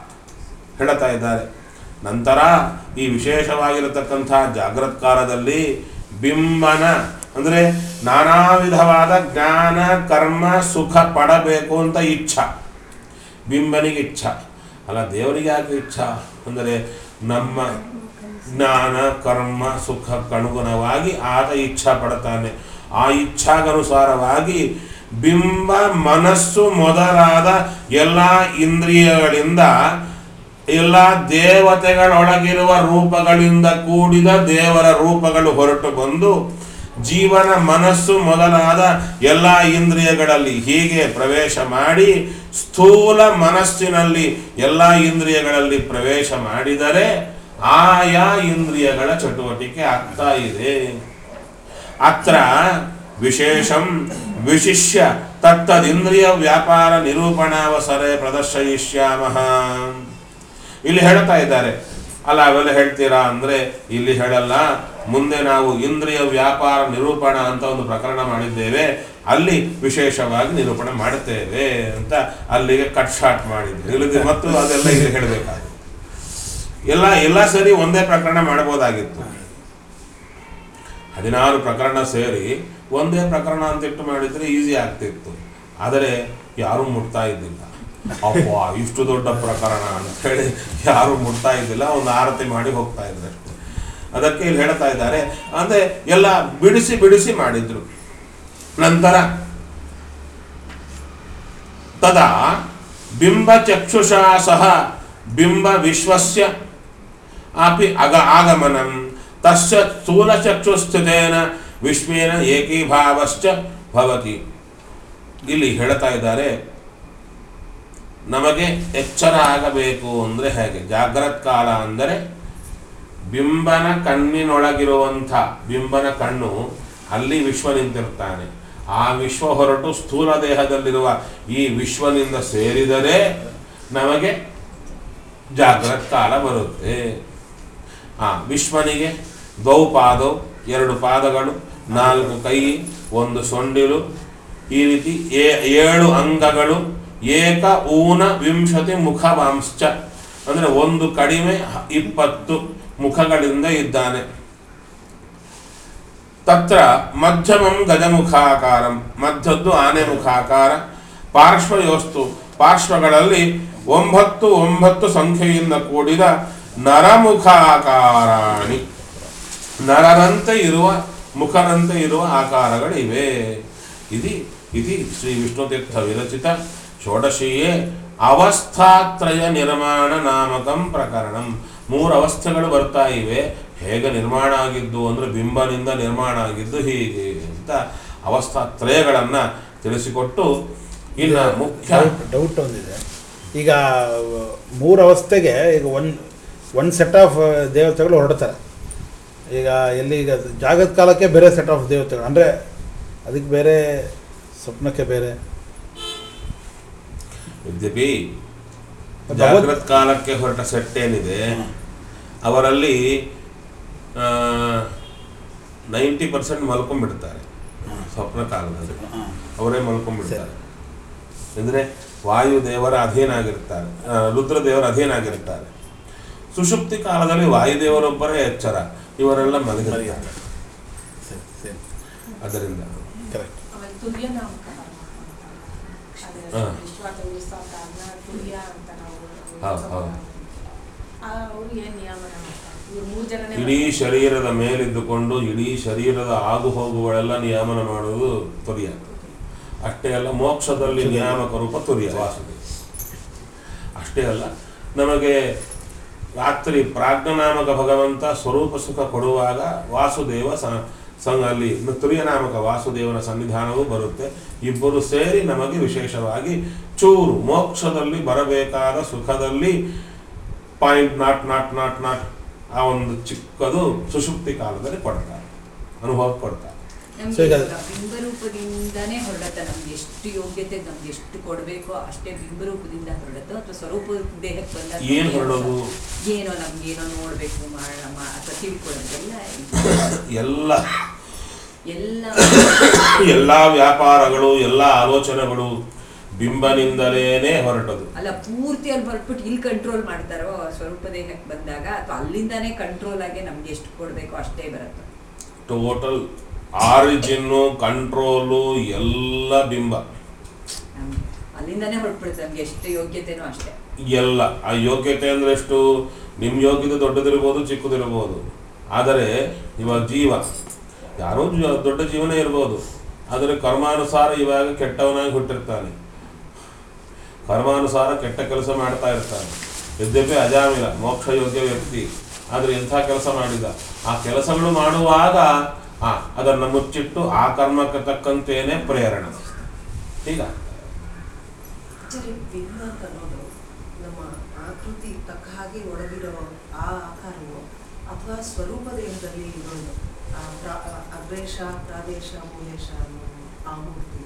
ಹೇಳ್ತಾ ಇದ್ದಾರೆ ನಂತರ ಈ ವಿಶೇಷವಾಗಿರತಕ್ಕಂಥ ಜಾಗೃತ್ ಕಾಲದಲ್ಲಿ ಬಿಂಬನ ಅಂದರೆ ನಾನಾ ವಿಧವಾದ ಜ್ಞಾನ ಕರ್ಮ ಸುಖ ಪಡಬೇಕು ಅಂತ ಇಚ್ಛಾ ಬಿಂಬನಿಗೆ ಇಚ್ಛಾ ಅಲ್ಲ ದೇವರಿಗೆ ಯಾಕೆ ಇಚ್ಛಾ ಅಂದರೆ ನಮ್ಮ ಜ್ಞಾನ ಕರ್ಮ ಸುಖಕ್ಕನುಗುಣವಾಗಿ ಆತ ಇಚ್ಛಾ ಪಡ್ತಾನೆ ಆ ಇಚ್ಛಾಗನುಸಾರವಾಗಿ ಬಿಂಬ ಮನಸ್ಸು ಮೊದಲಾದ ಎಲ್ಲ ಇಂದ್ರಿಯಗಳಿಂದ ಎಲ್ಲ ದೇವತೆಗಳೊಳಗಿರುವ ರೂಪಗಳಿಂದ ಕೂಡಿದ ದೇವರ ರೂಪಗಳು ಹೊರಟು ಬಂದು ಜೀವನ ಮನಸ್ಸು ಮೊದಲಾದ ಎಲ್ಲ ಇಂದ್ರಿಯಗಳಲ್ಲಿ ಹೀಗೆ ಪ್ರವೇಶ ಮಾಡಿ ಸ್ಥೂಲ ಮನಸ್ಸಿನಲ್ಲಿ ಎಲ್ಲ ಇಂದ್ರಿಯಗಳಲ್ಲಿ ಪ್ರವೇಶ ಮಾಡಿದರೆ ಆಯಾ ಇಂದ್ರಿಯಗಳ ಚಟುವಟಿಕೆ ಆಗ್ತಾ ಇದೆ ಅತ್ರ ವಿಶೇಷಂ ವಿಶಿಷ್ಯ ತತ್ತದಿಂದ್ರಿಯ ವ್ಯಾಪಾರ ನಿರೂಪಣಾವಸರೆ ಪ್ರದರ್ಶಯಿಷ್ಯಾಮಃ ಇಲ್ಲಿ ಹೇಳ್ತಾ ಇದ್ದಾರೆ ಅಲ್ಲ ಅವೆಲ್ಲ ಹೇಳ್ತೀರಾ ಅಂದ್ರೆ ಇಲ್ಲಿ ಹೇಳಲ್ಲ ಮುಂದೆ ನಾವು ಇಂದ್ರಿಯ ವ್ಯಾಪಾರ ನಿರೂಪಣ ಅಂತ ಒಂದು ಪ್ರಕರಣ ಮಾಡಿದ್ದೇವೆ ಅಲ್ಲಿ ವಿಶೇಷವಾಗಿ ನಿರೂಪಣೆ ಮಾಡುತ್ತೇವೆ ಅಂತ ಅಲ್ಲಿಗೆ ಕಟ್ ಶಾಟ್ ಮಾಡಿದ್ವಿ ಇಲ್ಲದೆ ಮತ್ತು ಅದೆಲ್ಲ ಇಲ್ಲಿ ಹೇಳಬೇಕಾಗುತ್ತೆ ಎಲ್ಲ ಎಲ್ಲ ಸರಿ ಒಂದೇ ಪ್ರಕರಣ ಮಾಡಬಹುದಾಗಿತ್ತು ಹದಿನಾರು ಪ್ರಕರಣ ಸೇರಿ ಒಂದೇ ಪ್ರಕರಣ ಅಂತಿಟ್ಟು ಮಾಡಿದ್ರೆ ಈಸಿ ಆಗ್ತಿತ್ತು ಆದರೆ ಯಾರೂ ಮುಟ್ತಾ ಇದ್ದಿಲ್ಲ ಅಪ್ಪ ಇಷ್ಟು ದೊಡ್ಡ ಪ್ರಕರಣ ಅಂತ ಹೇಳಿ ಯಾರು ಮುಟ್ತಾ ಇದ್ದಿಲ್ಲ ಒಂದು ಆರತಿ ಮಾಡಿ ಹೋಗ್ತಾ ಇದ್ರು ಅಷ್ಟೇ. ಅದಕ್ಕೆ ಇಲ್ಲಿ ಹೇಳ್ತಾ ಇದ್ದಾರೆ ಅಂದ್ರೆ ಎಲ್ಲ ಬಿಡಿಸಿ ಬಿಡಿಸಿ ಮಾಡಿದ್ರು ನಂತರ ತದಾ ಬಿಂಬಚಕ್ಷುಷಾ ಸಹ ಬಿಂಬ ವಿಶ್ವಸ್ಯ ಅಪಿ ಅಗ ಆಗಮನಂ ತಸ್ಯ ಸ್ಥೂಲಚಕ್ಷುಸ್ಥಿತೇನ ವಿಶ್ವೇನ ಏಕೀಭಾವಶ್ಚ ಭವತಿ ಇಲ್ಲಿ ಹೇಳ್ತಾ ಇದ್ದಾರೆ ನಮಗೆ ಎಚ್ಚರ ಆಗಬೇಕು ಅಂದರೆ ಹೇಗೆ ಜಾಗ್ರತ್ ಕಾಲ ಅಂದರೆ ಬಿಂಬನ ಕಣ್ಣಿನೊಳಗಿರುವಂಥ ಬಿಂಬನ ಕಣ್ಣು ಅಲ್ಲಿ ವಿಶ್ವ ನಿಂತಿರ್ತಾನೆ ಆ ವಿಶ್ವ ಹೊರಟು ಸ್ಥೂಲ ದೇಹದಲ್ಲಿರುವ ಈ ವಿಶ್ವನಿಂದ ಸೇರಿದರೆ ನಮಗೆ ಜಾಗ್ರತ್ ಕಾಲ ಬರುತ್ತೆ ಆ ವಿಶ್ವನಿಗೆ ದ್ವೌ ಪಾದವು ಎರಡು ಪಾದಗಳು ನಾಲ್ಕು ಕೈ ಒಂದು ಸೊಂಡಿಲು ಈ ರೀತಿ ಏ- ಏಳು ಅಂಗಗಳು ಏಕ ಊನ ವಿಂಶತಿ ಮುಖವಾಂಶ್ಚ ಅಂದರೆ ಒಂದು ಕಡಿಮೆ ಹ- ಇಪ್ಪತ್ತು ಮುಖಗಳಿಂದ ಇದ್ದಾನೆ ತತ್ರ ಮಧ್ಯಮಂ ಗಜಮುಖಾಕಾರಂ ಮಧ್ಯದ್ದು ಆನೆ ಮುಖಾಕಾರ ಪಾರ್ಶ್ವಯೋಸ್ತು ಪಾರ್ಶ್ವಗಳಲ್ಲಿ ಒಂಬತ್ತು ಒಂಬತ್ತು ಸಂಖ್ಯೆಯಿಂದ ಕೂಡಿದ ನರಮುಖಾಕಾರಾಣಿ ನರರಂತೆ ಇರುವ ಮುಖರಂತೆ ಇರುವ ಆಕಾರಗಳಿವೆ ಇದು ಇದು ಶ್ರೀ ವಿಷ್ಣುತೀರ್ಥ ವಿರಚಿತ ಷೋಡಶೀಯೇ ಅವಸ್ಥಾತ್ರಯ ನಿರ್ಮಾಣ ನಾಮಕಂ ಪ್ರಕರಣಂ ಮೂರು ಅವಸ್ಥೆಗಳು ಬರ್ತಾ ಇವೆ ಹೇಗೆ ನಿರ್ಮಾಣ ಆಗಿದ್ದು ಅಂದರೆ ಬಿಂಬನಿಂದ ನಿರ್ಮಾಣ ಆಗಿದ್ದು ಹೀಗೆ ಅಂತ ಅವಸ್ಥಾತ್ರಯಗಳನ್ನು ತಿಳಿಸಿಕೊಟ್ಟು ಇನ್ನು ಮುಖ್ಯ ಡೌಟ್ ಒಂದಿದೆ ಈಗ ಮೂರು ಅವಸ್ಥೆಗೆ ಈಗ ಒನ್ ಒನ್ ಸೆಟ್ ಆಫ್ ದೇವತೆಗಳು ಹೊರಡ್ತಾರೆ ಈಗ ಎಲ್ಲಿ ಈಗ ಜಾಗದ ಕಾಲಕ್ಕೆ ಬೇರೆ ಸೆಟ್ ಆಫ್ ದೇವತೆಗಳು ಅಂದರೆ ಅದಕ್ಕೆ ಬೇರೆ ಸ್ವಪ್ನಕ್ಕೆ ಬೇರೆ ಯದ್ಯಪಿ ಭಗವದ್- ಜಾಗ್ರತ್ ಕಾಲಕ್ಕೆ ಹೊರಟ ಸೆಟ್ ಏನಿದೆ ಅವರಲ್ಲಿ ನೈಂಟಿ ಪರ್ಸೆಂಟ್ ಮಲ್ಕೊಂಡ್ಬಿಡ್ತಾರೆ ಸ್ವಪ್ನ ಕಾಲದಲ್ಲಿ ಅವರೇ ಮಲ್ಕೊಂಡ್ಬಿಡ್ತಾರೆ ಅಂದರೆ ವಾಯುದೇವರ ಅಧೀನ ಆಗಿರ್ತಾರೆ ಆ, ರುದ್ರದೇವರ ಅಧೀನ ಆಗಿರ್ತಾರೆ ಸುಷುಪ್ತಿ ಕಾಲದಲ್ಲಿ ವಾಯುದೇವರೊಬ್ಬರೇ ಎಚ್ಚರ ಇವರೆಲ್ಲ ಮಲಗಿರ್ತಾರೆ ಸರಿ ಸರಿ ಅದರಿಂದ ಕರೆಕ್ಟ್ ಆಮೇಲೆ ತುಲ್ಯ ನಾಮಕ ಹಾ. ವಿಶ್ವಾಸ ತುಲ್ಯ ಅಂತ ನಾವು ಹೌದು, ಹೌದು. ಅವ್ರು ಏನ್ ನಿಯಮನ ಇವ್ರು ಮೂರು ಜನನೇ ಇಡೀ ಶರೀರದ ಮೇಲಿದ್ದುಕೊಂಡು ಇಡೀ ಶರೀರದ ಆಗು ಹೋಗುಗಳೆಲ್ಲ ನಿಯಮನ ಮಾಡುವುದು ತುರ್ಯ ಅಷ್ಟೇ ಅಲ್ಲ ಮೋಕ್ಷದಲ್ಲಿ ನಿಯಾಮಕ ರೂಪ ತುರ್ಯ ವಾಸುದೇವ ಅಷ್ಟೇ ಅಲ್ಲ ನಮಗೆ ರಾತ್ರಿ ಪ್ರಾಜ್ಞನಾಮಕ ಭಗವಂತ ಸ್ವರೂಪ ಸುಖ ಕೊಡುವಾಗ ವಾಸುದೇವ ಸ ಸಂಘ ಅಲ್ಲಿ ತುರ್ಯ ನಾಮಕ ವಾಸುದೇವನ ಸನ್ನಿಧಾನವೂ ಬರುತ್ತೆ ಇಬ್ಬರು ಸೇರಿ ನಮಗೆ ವಿಶೇಷವಾಗಿ ಚೂರು ಮೋಕ್ಷದಲ್ಲಿ ಬರಬೇಕಾದ ಸುಖದಲ್ಲಿ point not not not not ಆ ಒಂದು ಚಿಕ್ಕದು ಸುಷುಪ್ತಿ ಕಾಲದಲ್ಲಿ ಕೊಡ್ತಾರೆ ಅನುಭವ ಕೊಡ್ತಾರೆ ನಮ್ಗೆ So ಈಗ- ಈಗ ಬಿಂಬರೂಪದಿಂದಾನೇ ಹೊರಡತ್ತೆ ನಮ್ಗೆ ಎಷ್ಟು ಯೋಗ್ಯತೆ ನಮ್ಗೆ ಎಷ್ಟು ಕೊಡಬೇಕೋ ಅಷ್ಟೇ ಬಿಂಬರೂಪದಿಂದ ಹೊರಡತ್ತೋ ಅಥವಾ ಸ್ವರೂಪ ದೇಹಕ್ಕೆ ಬಂದಾಗ ಏನ್ ಹೊರಡೋದು ಏನೋ ನಮ್ಗೆ ಏನೋ ನೋಡ್ಬೇಕು ಮಾಡೋಣ ಮಾ- ಅಥವಾ ತಿಳ್ಕೊಳ್ಳೋದು ಎಲ್ಲ ಎಲ್ಲ ಎಲ್ಲ ಎಲ್ಲ ವ್ಯಾಪಾರಗಳು ಎಲ್ಲ ಆಲೋಚನೆಗಳು ಬಿಂಬನಿಂದಲೇನೆ ಹೊರಟದು ಅಲ್ಲ ಪೂರ್ತಿ ಅಲ್ಲಿ ಹೊರಟ್ಬಿಟ್ಟು ಇಲ್ಲಿ ಕಂಟ್ರೋಲ್ ಮಾಡ್ತಾರೋ ಸ್ವರೂಪ ದೇಹಕ್ಕೆ ಬಂದಾಗ ಅಥವಾ ಅಲ್ಲಿಂದಾನೇ ಕಂಟ್ರೋಲ್ ಆಗಿ ನಮ್ಗೆ ಎಷ್ಟು ಕೊಡಬೇಕೋ ಅಷ್ಟೇ ಬರುತ್ತೆ ಟೋಟಲ್ ಆರಿಜಿನ್ನು ಕಂಟ್ರೋಲು ಎಲ್ಲ ಬಿಂಬ ನಮ್ಗೆ ಅಲ್ಲಿಂದಾನೇ ಹೊರಟ್ಬಿಡುತ್ತೆ ನಮ್ಗೆ ಎಷ್ಟು ಯೋಗ್ಯತೆನೋ ಅಷ್ಟೇ ಎಲ್ಲ ಆ ಯೋಗ್ಯತೆ ಅಂದ್ರೆ ಎಷ್ಟು ನಿಮ್ಮ ಯೋಗ್ಯತೆ ದೊಡ್ಡದಿರ್ಬೋದು ಚಿಕ್ಕದಿರ್ಬೋದು ಆದರೆ ಇವಾಗ ಜೀವ ಯಾರೋ ಜೀವ- ದೊಡ್ಡ ಜೀವನ ಇರ್ಬೋದು ಆದರೆ ಕರ್ಮಾನುಸಾರ ಇವಾಗ ಕೆಟ್ಟವನಾಗಿ ಹುಟ್ಟಿರ್ತಾನೆ ಕರ್ಮಾನುಸಾರ ಕೆಟ್ಟ ಕೆಲಸ ಮಾಡ್ತಾ ಇರ್ತಾನೆ ಯದ್ಯಪಿ ಅಜಾಮಿಲ ಮೋಕ್ಷ ಯೋಗ್ಯ ವ್ಯಕ್ತಿ ಆದರೆ ಎಂಥ ಕೆಲಸ ಮಾಡಿದ ಆ ಕೆಲಸಗಳು ಮಾಡುವಾಗ ಆ ಅದನ್ನು ಮುಚ್ಚಿಟ್ಟು ಆ ಕರ್ಮಕ್ಕೆ ತಕ್ಕಂತೇನೆ ಪ್ರೇರಣೆ ಈಗ ಆಕ್ಚುಲಿ ಬಿಂಬ ಅಂತ ಅನ್ನೋದು ನಮ್ಮ ಆಕೃತಿ ತಕ್ಕ ಹಾಗೆ ಒಳಗಿರೋ ಆ ಆಕಾರವು ಅಥವಾ ಸ್ವರೂಪ ದೇಹದಲ್ಲಿ ಇರೋದು ಆ ಪ್ರ- ಆ ಅಗ್ರೇಶ ಪ್ರಾದೇಶ ಮೂಲೇಶ ಅನ್ನೋ ಆ ಮೂರ್ತಿ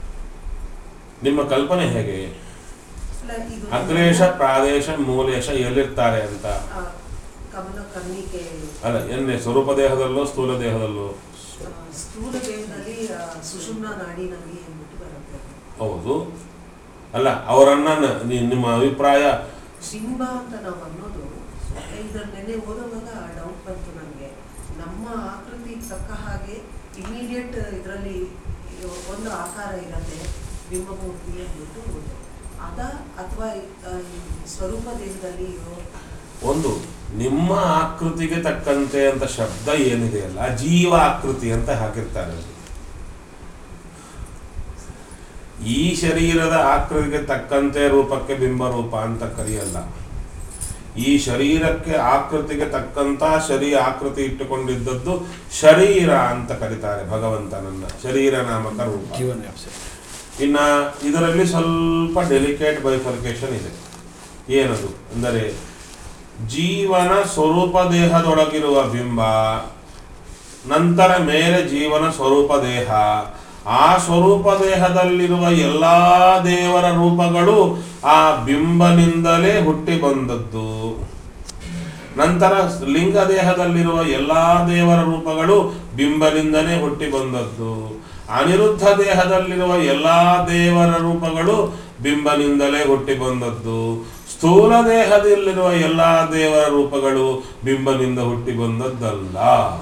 ನಿಮ್ಮ ಕಲ್ಪನೆ ಹೇಗೆ ಅಲ್ಲ ಇದು ಅಗ್ರೇಶ ಪ್ರಾದೇಶ ಮೂಲೇಶ ಎಲ್ಲಿರ್ತಾರೆ ಅಂತ ಆ ಕಮಲ ಕರ್ಣಿಕೆ ಅಲ್ಲ ಎನ್ನೆ ಸ್ವರೂಪ ದೇಹದಲ್ಲೋ ಸ್ಥೂಲ ದೇಹದಲ್ಲೋ ಆ, ಸ್ಥೂಲ ದೇಹದಲ್ಲಿ ಆ, ಸುಷುಮ್ನ ನಾಡಿನಲ್ಲಿ ಅಂದ್ಬಿಟ್ಟು ಬರುತ್ತೆ ಹೌದು ಅಲ್ಲ ಅವರನ್ನ ನ- ನಿ- ನಿಮ್ಮ ಅಭಿಪ್ರಾಯ ಬಿಂಬ ಅಂತ ನಾವು ಅನ್ನೋದು ಇದನ್ನ ನೆನೆ ಓದುವಾಗ ಡೌಟ್ ಬಂತು ನನಗೆ ನಮ್ಮ ಆಕೃತಿ ತಕ್ಕ ಹಾಗೆ ಇಮಿಡಿಯೇಟ್ ಇದರಲ್ಲಿ ಒಂದು ಆಕಾರ ಇರತ್ತೆ ಬಿಂಬಮೂರ್ತಿ ಅಂದ್ಬಿಟ್ಟು ಒಂದು ಅದ ಅಥವಾ ಸ್ವರೂಪ ದೇಹದಲ್ಲಿ ಇರೋ ಒಂದು ನಿಮ್ಮ ಆಕೃತಿಗೆ ತಕ್ಕಂತೆ ಅಂತ ಶಬ್ದ ಏನಿದೆಯಲ್ಲ ಜೀವ ಆಕೃತಿ ಅಂತ ಹಾಕಿರ್ತಾರೆ ಅಲ್ಲಿ. ಈ ಶರೀರದ ಆಕೃತಿಗೆ ತಕ್ಕಂತೆ ರೂಪಕ್ಕೆ ಬಿಂಬ ರೂಪ ಅಂತ ಕರೆಯಲ್ಲ ಈ ಶರೀರಕ್ಕೆ ಆಕೃತಿಗೆ ತಕ್ಕಂತ ಶರೀರ ಆಕೃತಿ ಇಟ್ಟುಕೊಂಡಿದ್ದದ್ದು ಶರೀರ ಅಂತ ಕರೀತಾರೆ ಭಗವಂತನನ್ನ ಶರೀರ ನಾಮಕ ರೂಪ ಜೀವನ ವ್ಯವಸ್ಥೆ ಇನ್ನ ಇದರಲ್ಲಿ ಸ್ವಲ್ಪ ಡೆಲಿಕೇಟ್ ಬೈಫರ್ಕೇಶನ್ ಇದೆ ಏನದು ಅಂದರೆ ಜೀವನ ಸ್ವರೂಪ ದೇಹದೊಳಗಿರುವ ಬಿಂಬ ನಂತರ ಮೇಲೆ ಜೀವನ ಸ್ವರೂಪ ದೇಹ ಆ ಸ್ವರೂಪ ದೇಹದಲ್ಲಿರುವ ಎಲ್ಲ ದೇವರ ರೂಪಗಳು ಆ ಬಿಂಬನಿಂದಲೇ ಹುಟ್ಟಿ ಬಂದದ್ದು ನಂತರ ಲಿಂಗ ದೇಹದಲ್ಲಿರುವ ಎಲ್ಲಾ ದೇವರ ರೂಪಗಳು ಬಿಂಬನಿಂದನೇ ಹುಟ್ಟಿ ಬಂದದ್ದು ಅನಿರುದ್ಧ ದೇಹದಲ್ಲಿರುವ ಎಲ್ಲಾ ದೇವರ ರೂಪಗಳು ಬಿಂಬನಿಂದಲೇ ಹುಟ್ಟಿ ಬಂದದ್ದು ಸ್ಥೂಲ ದೇಹದಲ್ಲಿರುವ ಎಲ್ಲಾ ದೇವರ ರೂಪಗಳು ಬಿಂಬನಿಂದ ಹುಟ್ಟಿ ಬಂದದ್ದಲ್ಲ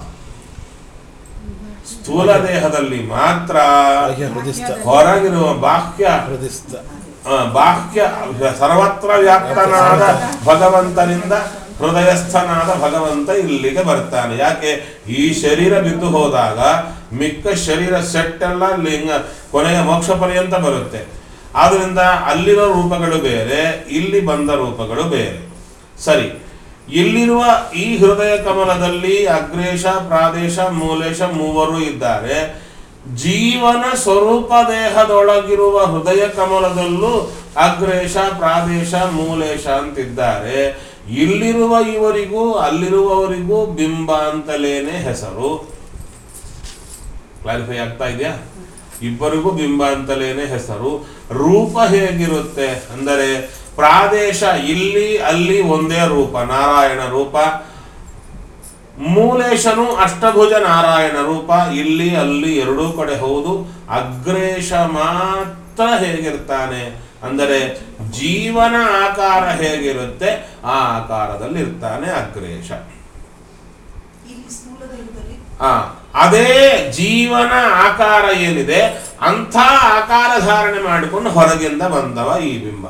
ಸ್ಥೂಲ ದೇಹದಲ್ಲಿ ಮಾತ್ರ ಬಾಹ್ಯ ಹೃದಯಸ್ಥ ಹೊರಗಿರುವ ಬಾಹ್ಯ ಹೃದಯಸ್ಥ ಆ, ಬಾಹ್ಯ ಸರ್ವತ್ರ ವ್ಯಾಪ್ತನಾದ ಭಗವಂತನಿಂದ ಹೃದಯಸ್ಥನಾದ ಭಗವಂತ ಇಲ್ಲಿಗೆ ಬರ್ತಾನೆ ಯಾಕೆ ಈ ಶರೀರ ಬಿದ್ದು ಹೋದಾಗ ಮಿಕ್ಕ ಶರೀರ ಸೆಟ್ ಎಲ್ಲ ಲಿಂಗ ಕೊನೆಯ ಮೋಕ್ಷ ಪರ್ಯಂತ ಬರುತ್ತೆ ಆದ್ರಿಂದ ಅಲ್ಲಿರೋ ರೂಪಗಳು ಬೇರೆ ಇಲ್ಲಿ ಬಂದ ರೂಪಗಳು ಬೇರೆ ಸರಿ ಇಲ್ಲಿರುವ ಈ ಹೃದಯ ಕಮಲದಲ್ಲಿ ಅಗ್ರೇಶ ಪ್ರಾದೇಶ ಮೂಲೇಶ ಮೂವರು ಇದ್ದಾರೆ ಜೀವನ ಸ್ವರೂಪ ದೇಹದೊಳಗಿರುವ ಹೃದಯ ಕಮಲದಲ್ಲೂ ಅಗ್ರೇಶ ಪ್ರಾದೇಶ ಮೂಲೇಶ ಅಂತಿದ್ದಾರೆ ಇಲ್ಲಿರುವ ಇವರಿಗೂ ಅಲ್ಲಿರುವವರಿಗೂ ಬಿಂಬ ಅಂತಲೇನೆ ಹೆಸರು ಕ್ಲಾರಿಫೈ ಆಗ್ತಾ ಇದೆಯಾ ಇಬ್ಬರಿಗೂ ಬಿಂಬ ಅಂತಲೇನೆ ಹೆಸರು ರೂಪ ಹೇಗಿರುತ್ತೆ ಅಂದರೆ ಪ್ರಾದೇಶ ಇಲ್ಲಿ ಅಲ್ಲಿ ಒಂದೇ ರೂಪ ನಾರಾಯಣ ರೂಪ ಮೂಲೇಶನು ಅಷ್ಟಭುಜ ನಾರಾಯಣ ರೂಪ ಇಲ್ಲಿ ಅಲ್ಲಿ ಎರಡೂ ಕಡೆ ಹೌದು ಅಗ್ರೇಶ ಮಾತ್ರ ಹೇಗಿರ್ತಾನೆ ಅಂದರೆ ಜೀವನ ಆಕಾರ ಹೇಗಿರುತ್ತೆ ಆ ಆಕಾರದಲ್ಲಿ ಇರ್ತಾನೆ ಅಗ್ರೇಶ ಇಲ್ಲಿ ಸ್ಥೂಲ ದೇಹದಲ್ಲಿ ಆ ಅದೇ ಜೀವನ ಆಕಾರ ಏನಿದೆ ಅಂಥ ಆಕಾರ ಧಾರಣೆ ಮಾಡಿಕೊಂಡು ಹೊರಗಿಂದ ಬಂದವ ಈ ಬಿಂಬ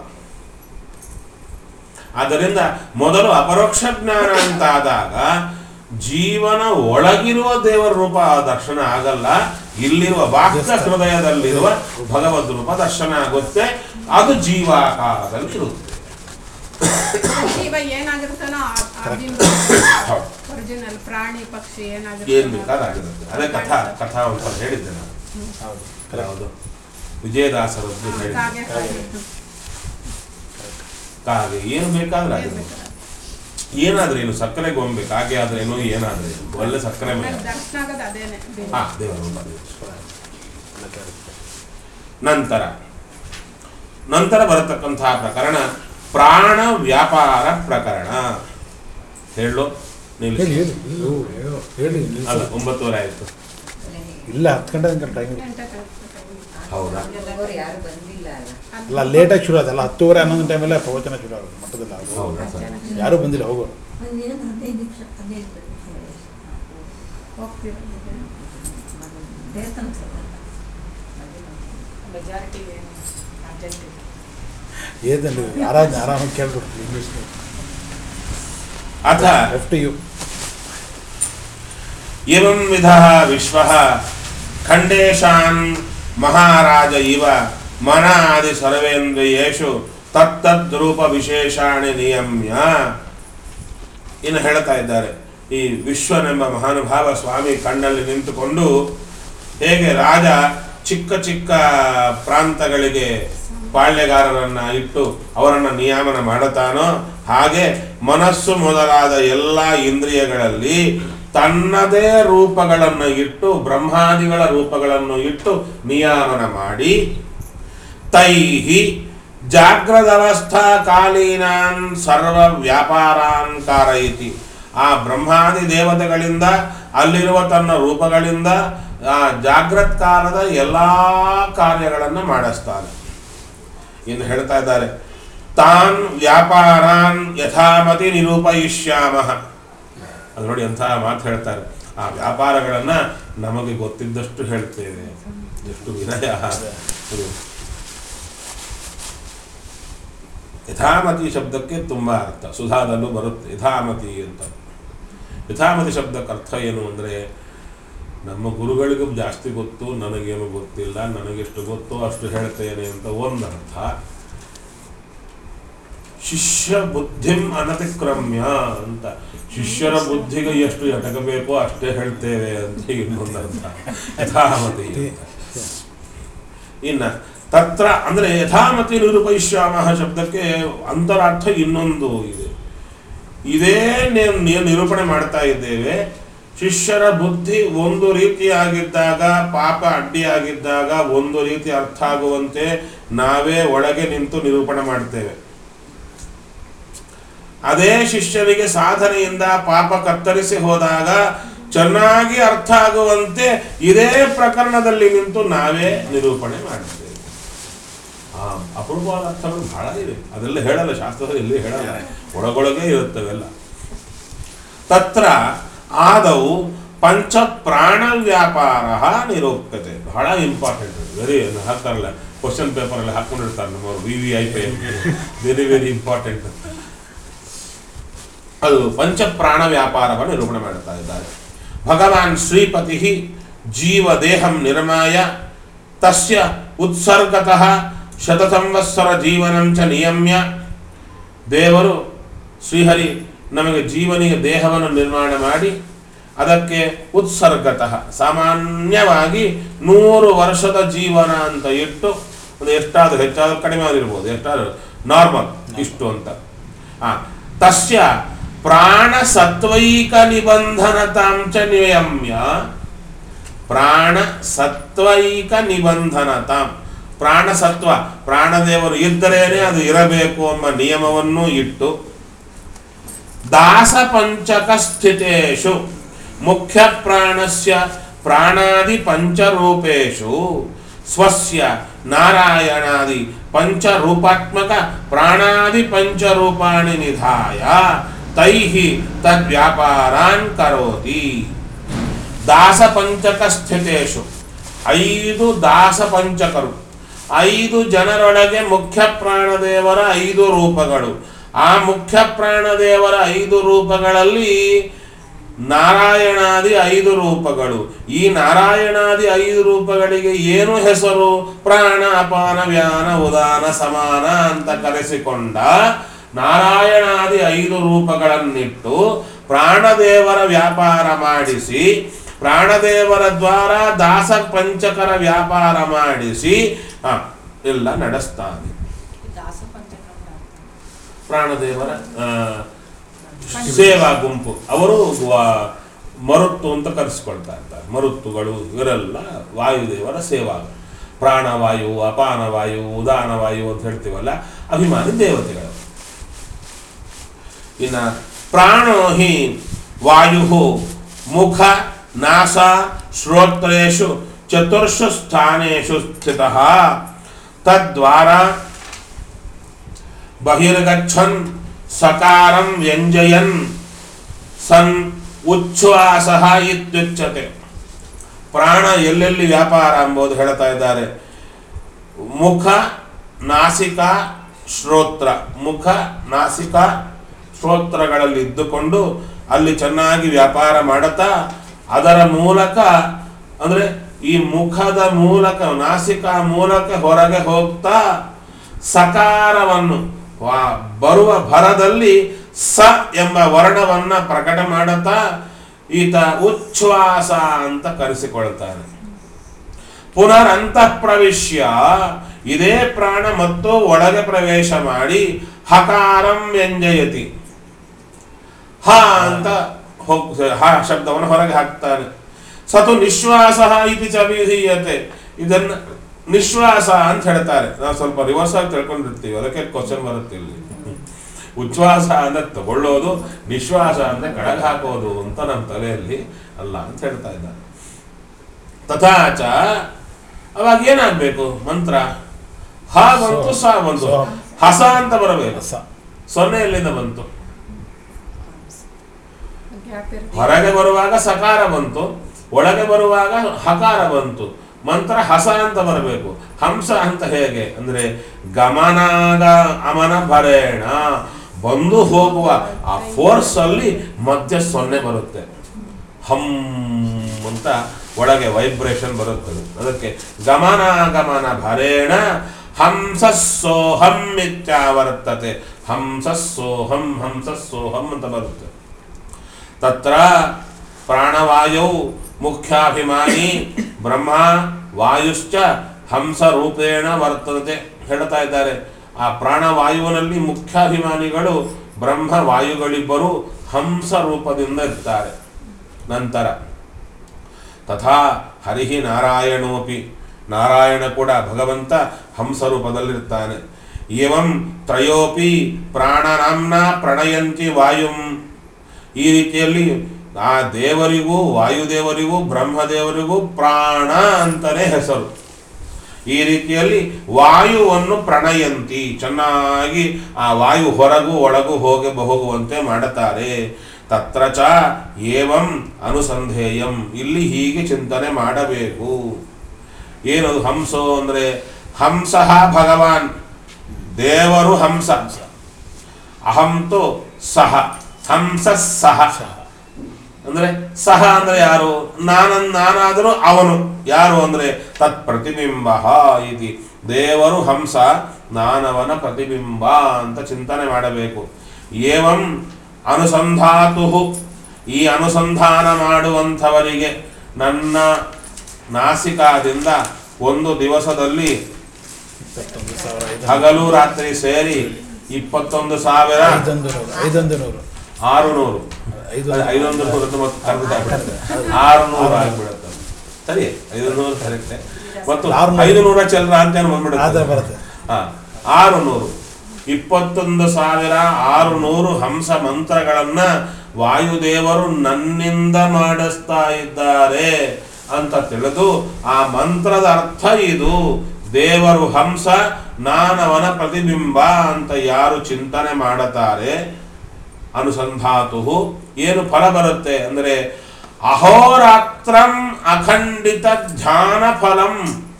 ಆದ್ದರಿಂದ ಮೊದಲು ಅಪರೋಕ್ಷ ಜ್ಞಾನ ಅಂತಾದಾಗ ಜೀವನ ಒಳಗಿರುವ ದೇವರ ರೂಪ ದರ್ಶನ ಆಗಲ್ಲ ಇಲ್ಲಿರುವ ಬಾಹ್ಯ ಹೃದಯದಲ್ಲಿರುವ ಭಗವದ್ ರೂಪ ದರ್ಶನ ಆಗುತ್ತೆ ಅದು ಜೀವಾಕಾರದಲ್ಲಿ ಇರುತ್ತೆ ಜೀವ ಏನಾಗಿರ್ತಾನೋ ಒರಿಜಿನಲ್ ಪ್ರಾಣಿ ಪಕ್ಷಿ ಏನ್ ಏನಾಗಿರ್ತಾನೋ ಬೇಕಾದಾಗಿರುತ್ತೆ ಅದೇ ಕಥಾ ಕಥಾ ಅಂತ ಹೇಳಿದ್ದೆ ನಾನು ಹೌದು ಯಾವುದು ವಿಜಯದಾಸರದ್ದು ಹೇಳಿದ್ದೆ ಕಾಗೆ ಕಾಗೆ. ಕಾಗೆ ಏನು ಬೇಕಾದ್ರೆ ಏನ್ ಆಗಿರುತ್ತೆ ಬೇಕಾದ್ರೆ. ಏನಾದ್ರೆ ಏನು ಸಕ್ಕರೆ ಗೊಂಬೆ ಕಾಗೆ ಆದ್ರೆ ಏನು ಏನಾದ್ರೆ ಏನು ಒಳ್ಳೆ ಸಕ್ಕರೆ ಮೇಲೆ ಆಮೇಲೆ ದರ್ಶನ ಆಗೋದು ಅದೇನೆ ಹಾ ದೇವರ ರೂಪ ನಂತರ ನಂತರ ಬರತಕ್ಕಂತಹ ಪ್ರಕರಣ ಪ್ರಾಣ ವ್ಯಾಪಾರ ಪ್ರಕರಣ ಹೇಳು ಹೇಳಿ ನಿಲ್ಲಿಸಿ ಹೇಳಿ ಓ, ಹೇಳು, ಹೇಳಿ ನಿಲ್ಸು. ಅಲ್ಲ ಒಂಬತ್ತುವರೆ ಆಯ್ತು ಇಲ್ಲ ಹತ್ತು ಗಂಟೆ ತನಕ ಟೈಮ್ ಇದೆ ಗಂಟೆ ಕಳ್ಸ್ಬೇಕು. ಹೌದಾ ಅವ್ರು ಯಾರು ಬಂದಿಲ್ಲ ಅಲ್ಲ ಅಲ್ಲ ಲೇಟಾಗಿ ಶುರು ಆದಲ್ಲ ಹತ್ತುವರೆ ಹನ್ನೊಂದು ಟೈಮಲ್ಲೇ ಪ್ರವಚನ ಶುರು ಆಗುತ್ತೆ ಮಠದಲ್ಲಿ ಆಗೋದು. ಹೌದಾ ಸರ್ ಯಾರೂ ಬಂದಿಲ್ಲ ಹೋಗೋ ಒಂದಿನ ಹದಿನೈದು ನಿಮಿಷ ಹದಿನೈದು ನಿಮಿಷ ಹೋಗ್ತೀವಿ ದೇವಸ್ಥಾನ ಸರ್ ಮೆಜಾರಿಟಿ ಏನು ಅರ್ಜೆಂಟ್ ಇಲ್ಲ. ಏದಲ್ಲಿ ಆರಾಧನೆ ಆರಾಮಾಗಿ ಕೇಳ್ಬಿಟ್ಟು ಇಂಗ್ಲೀಷ್ ಅಥ ಲೆಫ್ಟ್ ಯು एवं विधः विश्वः खण्डेशान् महाराज इव मनादि सर्वेन्द्रियेषु ತತ್ತದ್ರೂಪವಿಶೇಷಾಣಿ ನಿಯಮ್ಯ ಇನ್ನು ಹೇಳ್ತಾ ಇದ್ದಾರೆ ಈ ವಿಶ್ವನೆಂಬ ಮಹಾನುಭಾವ ಸ್ವಾಮಿ ಕಣ್ಣಲ್ಲಿ ನಿಂತುಕೊಂಡು ಹೇಗೆ ರಾಜ ಚಿಕ್ಕ ಚಿಕ್ಕ ಪ್ರಾಂತಗಳಿಗೆ ಪಾಳ್ಯಗಾರರನ್ನ ಇಟ್ಟು ಅವರನ್ನ ನಿಯಾಮನ ಮಾಡುತ್ತಾನೋ ಹಾಗೆ ಮನಸ್ಸು ಮೊದಲಾದ ಎಲ್ಲ ಇಂದ್ರಿಯಗಳಲ್ಲಿ ತನ್ನದೇ ರೂಪಗಳನ್ನು ಇಟ್ಟು ಬ್ರಹ್ಮಾದಿಗಳ ರೂಪಗಳನ್ನು ಇಟ್ಟು ನಿಯಾಮನ ಮಾಡಿ ತೈಹಿ ಜಾಗ್ರದವಸ್ಥಾ ಕಾಲೀನಾನ್ ಸರ್ವ ವ್ಯಾಪಾರಾನ್ ಕಾರಯಿತಿ ಆ ಬ್ರಹ್ಮಾದಿ ದೇವತೆಗಳಿಂದ ಅಲ್ಲಿರುವ ತನ್ನ ರೂಪಗಳಿಂದ ಆ ಜಾಗ್ರತ್ ಕಾಲದ ಎಲ್ಲ ಕಾರ್ಯಗಳನ್ನು ಮಾಡಿಸ್ತಾನೆ ಇನ್ನು ಹೇಳ್ತಾ ಇದ್ದಾರೆ ತಾನ್ ವ್ಯಾಪಾರಾನ್ ಯಥಾಮತಿ ನಿರೂಪಯಿಷ್ಯಾಮ ಅದು ನೋಡಿ ಎಂಥ ಮಾತು ಹೇಳ್ತಾರೆ ಆ ವ್ಯಾಪಾರಗಳನ್ನ ನಮಗೆ ಗೊತ್ತಿದ್ದಷ್ಟು ಹೇಳ್ತೇವೆ ಎಷ್ಟು ವಿನಯ ಇದು. ಯಥಾಮತಿ ಶಬ್ದಕ್ಕೆ ತುಂಬ ಅರ್ಥ ಸುಧಾದಲ್ಲೂ ಬರುತ್ತೆ ಯಥಾಮತಿ ಅಂತ ಯಥಾಮತಿ ಶಬ್ದಕ್ಕೆ ಅರ್ಥ ಏನು ಅಂದರೆ ನಮ್ಮ ಗುರುಗಳಿಗೂ ಜಾಸ್ತಿ ಗೊತ್ತು ನನಗೇನು ಗೊತ್ತಿಲ್ಲ ನನಗೆಷ್ಟು ಗೊತ್ತೋ ಅಷ್ಟು ಹೇಳ್ತೇನೆ ಅಂತ ಒಂದರ್ಥ ಶಿಷ್ಯ ಬುದ್ಧಿಂ ಅನತಿಕ್ರಮ್ಯ ಅಂತ ಶಿಷ್ಯರ ಬುದ್ಧಿಗೆ ಎಷ್ಟು ಎಟಕಬೇಕೋ ಅಷ್ಟೇ ಹೇಳ್ತೇವೆ ಅಂತ ಇನ್ನೊಂದರ್ಥ ಯಥಾಮತಿ ಅಂತ. ಇನ್ನ ತತ್ರ ಅಂದ್ರೆ ಯಥಾಮತಿ ನಿರೂಪಯಿಷ್ಯಾಮ ಶಬ್ದಕ್ಕೆ ಅಂತರಾರ್ಥ ಇನ್ನೊಂದು ಇದೆ ಇದೇ ನೇ- ನೇ- ನಿರೂಪಣೆ ಮಾಡ್ತಾ ಇದ್ದೇವೆ ಶಿಷ್ಯರ ಬುದ್ಧಿ ಒಂದು ರೀತಿಯಾಗಿದ್ದಾಗ ಪಾಪ ಅಡ್ಡಿಯಾಗಿದ್ದಾಗ ಒಂದು ರೀತಿ ಅರ್ಥ ಆಗುವಂತೆ ನಾವೇ ಒಳಗೆ ನಿಂತು ನಿರೂಪಣೆ ಮಾಡ್ತೇವೆ ಅದೇ ಶಿಷ್ಯರಿಗೆ ಸಾಧನೆಯಿಂದ ಪಾಪ ಕತ್ತರಿಸಿ ಹೋದಾಗ ಚೆನ್ನಾಗಿ ಅರ್ಥ ಆಗುವಂತೆ ಇದೇ ಪ್ರಕರಣದಲ್ಲಿ ನಿಂತು ನಾವೇ ನಿರೂಪಣೆ ಮಾಡ್ತೇವೆ ಆ ಅಪರೂಪವಾದ ಅರ್ಥಗಳು ಬಹಳ ಇವೆ ಅದೆಲ್ಲ ಹೇಳಲ್ಲ ಶಾಸ್ತ್ರದಲ್ಲಿ ಎಲ್ಲಿ ಹೇಳಲ್ಲ ಒಳಗೊಳಗೆ ಇರುತ್ತವೆಲ್ಲ ತತ್ರ ಆದವು ಪಂಚ ಪ್ರಾಣ ವ್ಯಾಪಾರ ನಿರೂಪ್ಯತೆ ಬಹಳ ಇಂಪಾರ್ಟೆಂಟ್ ವೆರಿ ಹಾಕ್ತಾರಲ್ಲ ಕ್ವಶನ್ ಪೇಪರಲ್ಲಿ ಹಾಕೊಂಡಿರ್ತಾರೆ ನಮ್ಮವರು V V I P very very important ಅದು ಪಂಚ ಪ್ರಾಣ ವ್ಯಾಪಾರವನ್ನು ನಿರೂಪಣೆ ಮಾಡುತ್ತಾ ಇದ್ದಾರೆ ಭಗವಾನ್ ಶ್ರೀಪತಿ ಜೀವ ದೇಹಂ ನಿರ್ಮಾಯ ತಸ್ಯ ಉತ್ಸರ್ಗತಃ ಶತಸಂವತ್ಸರ ಜೀವನಂಚ ನಿಯಮ್ಯ ದೇವರು ಶ್ರೀಹರಿ ನಮಗೆ ಜೀವನಿಗೆ ದೇಹವನ್ನು ನಿರ್ಮಾಣ ಮಾಡಿ ಅದಕ್ಕೆ ಉತ್ಸರ್ಗತಃ ಸಾಮಾನ್ಯವಾಗಿ ನೂರು ವರ್ಷದ ಜೀವನ ಅಂತ ಇಟ್ಟು ಒಂದು ಎಷ್ಟಾದರೂ ಹೆಚ್ಚಾದರೂ ಕಡಿಮೆ ಆಗಿರ್ಬೋದು ಎಷ್ಟಾದರೂ ನಾರ್ಮಲ್ ಇಷ್ಟು ಅಂತ ಆ, ತಸ್ಯ ಪ್ರಾಣ ಸತ್ವೈಕ ನಿಬಂಧನತಾಂಚ ನಿಯಮ್ಯ ಪ್ರಾಣ ಸತ್ವೈಕ ನಿಬಂಧನತಾಂ ಪ್ರಾಣ ಸತ್ವ ಪ್ರಾಣದೇವರು ಇದ್ದರೇನೆ ಅದು ಇರಬೇಕು ಎಂಬ ನಿಯಮವನ್ನು ಇಟ್ಟು ದಾಸ ಪಂಚಕ ಸ್ಥಿತೇಶು ಮುಖ್ಯ ಪ್ರಾಣಸ್ಯ ಪ್ರಾಣಾದಿ ಪಂಚರೂಪೇಶು ಸ್ವಸ್ಯ ನಾರಾಯಣಾದಿ ಪಂಚರೂಪಾತ್ಮಕ ಪ್ರಾಣಾದಿ ಪಂಚರೂಪಾಣಿ ನಿಧಾಯ ತೈಹಿ ತದ್ವ್ಯಾಪಾರಾನ್ ಕರೋತಿ ದಾಸ ಪಂಚಕ ಸ್ಥಿತೇಶು ಐದು ದಾಸ ಪಂಚಕರು ಐದು ಜನರೊಳಗೆ ಮುಖ್ಯ ಪ್ರಾಣದೇವರ ಐದು ರೂಪಗಳು ಆ ಮುಖ್ಯ ಪ್ರಾಣದೇವರ ಐದು ರೂಪಗಳಲ್ಲಿ ನಾರಾಯಣಾದಿ ಐದು ರೂಪಗಳು ಈ ನಾರಾಯಣಾದಿ ಐದು ರೂಪಗಳಿಗೆ ಏನು ಹೆಸರು ಪ್ರಾಣ ಅಪಾನ ವ್ಯಾನ ಉದಾನ ಸಮಾನ ಅಂತ ಕರೆಸಿಕೊಂಡ ನಾರಾಯಣಾದಿ ಐದು ರೂಪಗಳನ್ನಿಟ್ಟು ಪ್ರಾಣದೇವರ ವ್ಯಾಪಾರ ಮಾಡಿಸಿ ಪ್ರಾಣದೇವರ ದ್ವಾರ ದಾಸ ಪಂಚಕರ ವ್ಯಾಪಾರ ಮಾಡಿಸಿ ಆ, ಎಲ್ಲ ನಡೆಸ್ತಾನೆ ದಾಸ ಪಂಚಕ್ರಮ ಪ್ರಾಣದೇವರ ಆ, ಸೇವಾ ಗುಂಪು ಅವರು ವ- ಮರುತ್ತು ಅಂತ ಕರೆಸ್ಕೊಳ್ತಾ ಇರ್ತಾರೆ ಮರುತ್ತುಗಳು ಇವರೆಲ್ಲ ವಾಯುದೇವರ ಸೇವಾ ಪ್ರಾಣವಾಯು ಅಪಾನವಾಯು ಉದಾನವಾಯು ಅಂತ ಹೇಳ್ತೀವಲ್ಲ ಅಭಿಮಾನಿ ದೇವತೆಗಳು ಇನ್ನ ಪ್ರಾಣೋ ಹಿ ವಾಯು ಮುಖ ನಾಸ ಶ್ರೋತ್ರೇಷು ಚತುರ್ಷು ಸ್ಥಾನೇಷು ಸ್ಥಿತಃ ತದ್ವಾರ ಬಹಿರ್ಗಚ್ಚನ್ ಸಕಾರಂ ವ್ಯಂಜಯನ್ ಸನ್ ಉಚ್ಛ್ವಾಸ ಇತ್ಯುಚ್ಯತೆ ಪ್ರಾಣ ಎಲ್ಲೆಲ್ಲಿ ವ್ಯಾಪಾರ ಎಂಬುದು ಹೇಳ್ತಾ ಇದ್ದಾರೆ ಮುಖ ನಾಸಿಕ ಶ್ರೋತ್ರ ಮುಖ ನಾಸಿಕ ಶ್ರೋತ್ರಗಳಲ್ಲಿ ಇದ್ದುಕೊಂಡು ಅಲ್ಲಿ ಚೆನ್ನಾಗಿ ವ್ಯಾಪಾರ ಮಾಡುತ್ತಾ ಅದರ ಮೂಲಕ ಅಂದ್ರೆ ಈ ಮುಖದ ಮೂಲಕ ನಾಸಿಕ ಮೂಲಕ ಹೊರಗೆ ಹೋಗ್ತಾ ಸಕಾರವನ್ನು ವಾ- ಬರುವ ಭರದಲ್ಲಿ ಸ ಎಂಬ ವರ್ಣವನ್ನ ಪ್ರಕಟ ಮಾಡುತ್ತಾ ಈತ ಉಚ್ಛ್ವಾಸ ಅಂತ ಕರೆಸಿಕೊಳ್ತಾನೆ ಪುನರಂತಃ ಪ್ರವಿಶ್ಯ ಇದೇ ಪ್ರಾಣ ಮತ್ತು ಒಳಗೆ ಪ್ರವೇಶ ಮಾಡಿ ಹಕಾರಂ ವ್ಯಂಜಯತಿ ಹ ಅಂತ ಹೋಗ್ ಹ ಶಬ್ದವನ್ನು ಹೊರಗೆ ಹಾಕ್ತಾನೆ ಸತು ನಿಶ್ವಾಸ ಇತಿ ಚ ವಿಧೀಯತೆ ಇದನ್ನ ನಿಶ್ವಾಸ ಅಂತ ಹೇಳ್ತಾರೆ ನಾವು ಸ್ವಲ್ಪ ರಿವರ್ಸ್ ಆಗಿ ತಿಳ್ಕೊಂಡಿರ್ತೀವಿ ಅದಕ್ಕೆ ಕ್ವಶನ್ ಬರುತ್ತೆ ಇಲ್ಲಿ ಉಚ್ಛ್ವಾಸ ಅಂದ್ರೆ ತಗೊಳ್ಳೋದು ನಿಶ್ವಾಸ ಅಂದ್ರೆ ಕೆಳಗೆ ಹಾಕೋದು ಅಂತ ನಮ್ಮ ತಲೆಯಲ್ಲಿ ಅಲ್ಲ ಅಂತ ಹೇಳ್ತಾ ಇದ್ದಾರೆ ತಥಾಚ ಅವಾಗ ಏನಾಗ್ಬೇಕು ಮಂತ್ರ ಹ ಬಂತು ಸ ಬಂತು ಸ. ಹಸ ಅಂತ ಬರಬೇಕು ಸ ಸೊನ್ನೆ ಎಲ್ಲಿಂದ ಬಂತು ಗ್ಯಾಪ್ ಇರುತ್ತೆ ಹೊರಗೆ ಬರುವಾಗ ಸಕಾರ ಬಂತು ಒಳಗೆ ಬರುವಾಗ ಹಕಾರ ಬಂತು ಮಂತ್ರ ಹಸ ಅಂತ ಬರಬೇಕು ಹಂಸ ಅಂತ ಹೇಗೆ ಅಂದ್ರೆ ಗಮನಾಗ ಅಮನ ಭರೇಣ ಬಂದು ಹೋಗುವ ಆ ಫೋರ್ಸ್ ಅಲ್ಲಿ ಮಧ್ಯ ಸೊನ್ನೆ ಬರುತ್ತೆ ಹಮ್ ಅಂತ ಒಳಗೆ ವೈಬ್ರೇಷನ್ ಬರುತ್ತದೆ ಅದಕ್ಕೆ ಗಮನಾಗಮನ ಭರೇಣ ಹಂಸಸ್ಸೋಹಂ ಇತ್ಯಾವರ್ತತೆ ಹಂಸಸ್ಸೋಹಂ ಹಂಸಸ್ಸೋಹಂ ಅಂತ ಬರುತ್ತೆ ತತ್ರ ಪ್ರಾಣವಾಯೌ ಮುಖ್ಯಾಭಿಮಾನಿ ಬ್ರಹ್ಮ ವಾಯುಶ್ಚ ಹಂಸರೂಪೇಣ ವರ್ತತೆ ಹೇಳ್ತಾ ಇದ್ದಾರೆ ಆ ಪ್ರಾಣವಾಯುವಿನಲ್ಲಿ ಮುಖ್ಯಾಭಿಮಾನಿಗಳು ಬ್ರಹ್ಮ ವಾಯುಗಳಿಬ್ಬರು ಹಂಸ ರೂಪದಿಂದ ಇರ್ತಾರೆ ನಂತರ ತಥಾ ಹರಿಹಿ ನಾರಾಯಣೋಪಿ ನಾರಾಯಣ ಕೂಡ ಭಗವಂತ ಹಂಸ ರೂಪದಲ್ಲಿರ್ತಾನೆ ಏವಂ ತ್ರಯೋಪಿ ಪ್ರಾಣನಾಮ್ನ ಪ್ರಣಯಂತಿ ವಾಯುಂ ಈ ರೀತಿಯಲ್ಲಿ ಆ ದೇವರಿಗೂ ವಾಯುದೇವರಿಗೂ ಬ್ರಹ್ಮದೇವರಿಗೂ ಪ್ರಾಣ ಅಂತಲೇ ಹೆಸರು ಈ ರೀತಿಯಲ್ಲಿ ವಾಯುವನ್ನು ಪ್ರಣಯಂತಿ ಚೆನ್ನಾಗಿ ಆ ವಾಯು ಹೊರಗೂ ಒಳಗೂ ಹೋಗಿ ಹೋಗುವಂತೆ ಮಾಡುತ್ತಾರೆ ತತ್ರ ಚ ಏವಂ ಅನುಸಂಧೇಯಂ ಇಲ್ಲಿ ಹೀಗೆ ಚಿಂತನೆ ಮಾಡಬೇಕು ಏನದು ಹಂಸೋ ಅಂದರೆ ಹಂಸಃ ಭಗವಾನ್ ದೇವರು ಹಂಸ ಅಹಂತು ಸಹ ಹಂಸ ಸಹ ಅಂದ್ರೆ ಸಹ ಅಂದ್ರೆ ಯಾರು ನಾನು ನಾನಾದರೂ ಅವನು ಯಾರು ಅಂದ್ರೆ ತತ್ ಪ್ರತಿಬಿಂಬ ಇತಿ ದೇವರು ಹಂಸ ನಾನವನ ಪ್ರತಿಬಿಂಬ ಅಂತ ಚಿಂತನೆ ಮಾಡಬೇಕು ಏವಂ ಅನುಸಂಧಾತು ಈ ಅನುಸಂಧಾನ ಮಾಡುವಂಥವರಿಗೆ ನನ್ನ ನಾಸಿಕಾದಿಂದ ಒಂದು ದಿವಸದಲ್ಲಿ ಇಪ್ಪತ್ತೊಂದು ಸಾವಿರ ಐದು ಹಗಲು ರಾತ್ರಿ ಸೇರಿ ಇಪ್ಪತ್ತೊಂದು ಸಾವಿರ ಐದೊಂದು ನೂರು ಐದೊಂದು ನೂರು ಆರು ನೂರು ಐದು ಅದು ಐದೊಂದು ನೂರು ಅಂತ ಮತ್ತೆ ಕರೆದಾಗ್ಬಿಡುತ್ತೆ ಆರು ನೂರು ಆಗ್ಬಿಡುತ್ತೆ ಸರಿ ಐದು ನೂರು ಕರೆಕ್ಟೆ ಮತ್ತು ಆರುನೂರು. ಐದು ನೂರ ಚಿಲ್ಲರ ಅಂತ ಏನು ಆದ್ರೆ ಬಂದ್ಬಿಡುತ್ತೆ ಬರುತ್ತೆ ಹಾ ಆರು ನೂರು ಇಪ್ಪತ್ತೊಂದು ಸಾವಿರ ಆರು ನೂರು ಹಂಸ ಮಂತ್ರಗಳನ್ನ ವಾಯುದೇವರು ನನ್ನಿಂದ ಮಾಡಿಸ್ತಾ ಇದ್ದಾರೆ ಅಂತ ತಿಳಿದು ಆ ಮಂತ್ರದ ಅರ್ಥ ಇದು ದೇವರು ಹಂಸ ನಾನವನ ಪ್ರತಿಬಿಂಬ ಅಂತ ಯಾರು ಚಿಂತನೆ ಮಾಡುತ್ತಾರೆ ಅನುಸಂಧಾತು ಏನು ಫಲ ಬರುತ್ತೆ ಅಂದರೆ ಅಹೋರಾತ್ರಂ ಅಖಂಡಿತ ಧ್ಯಾನ ಫಲಂ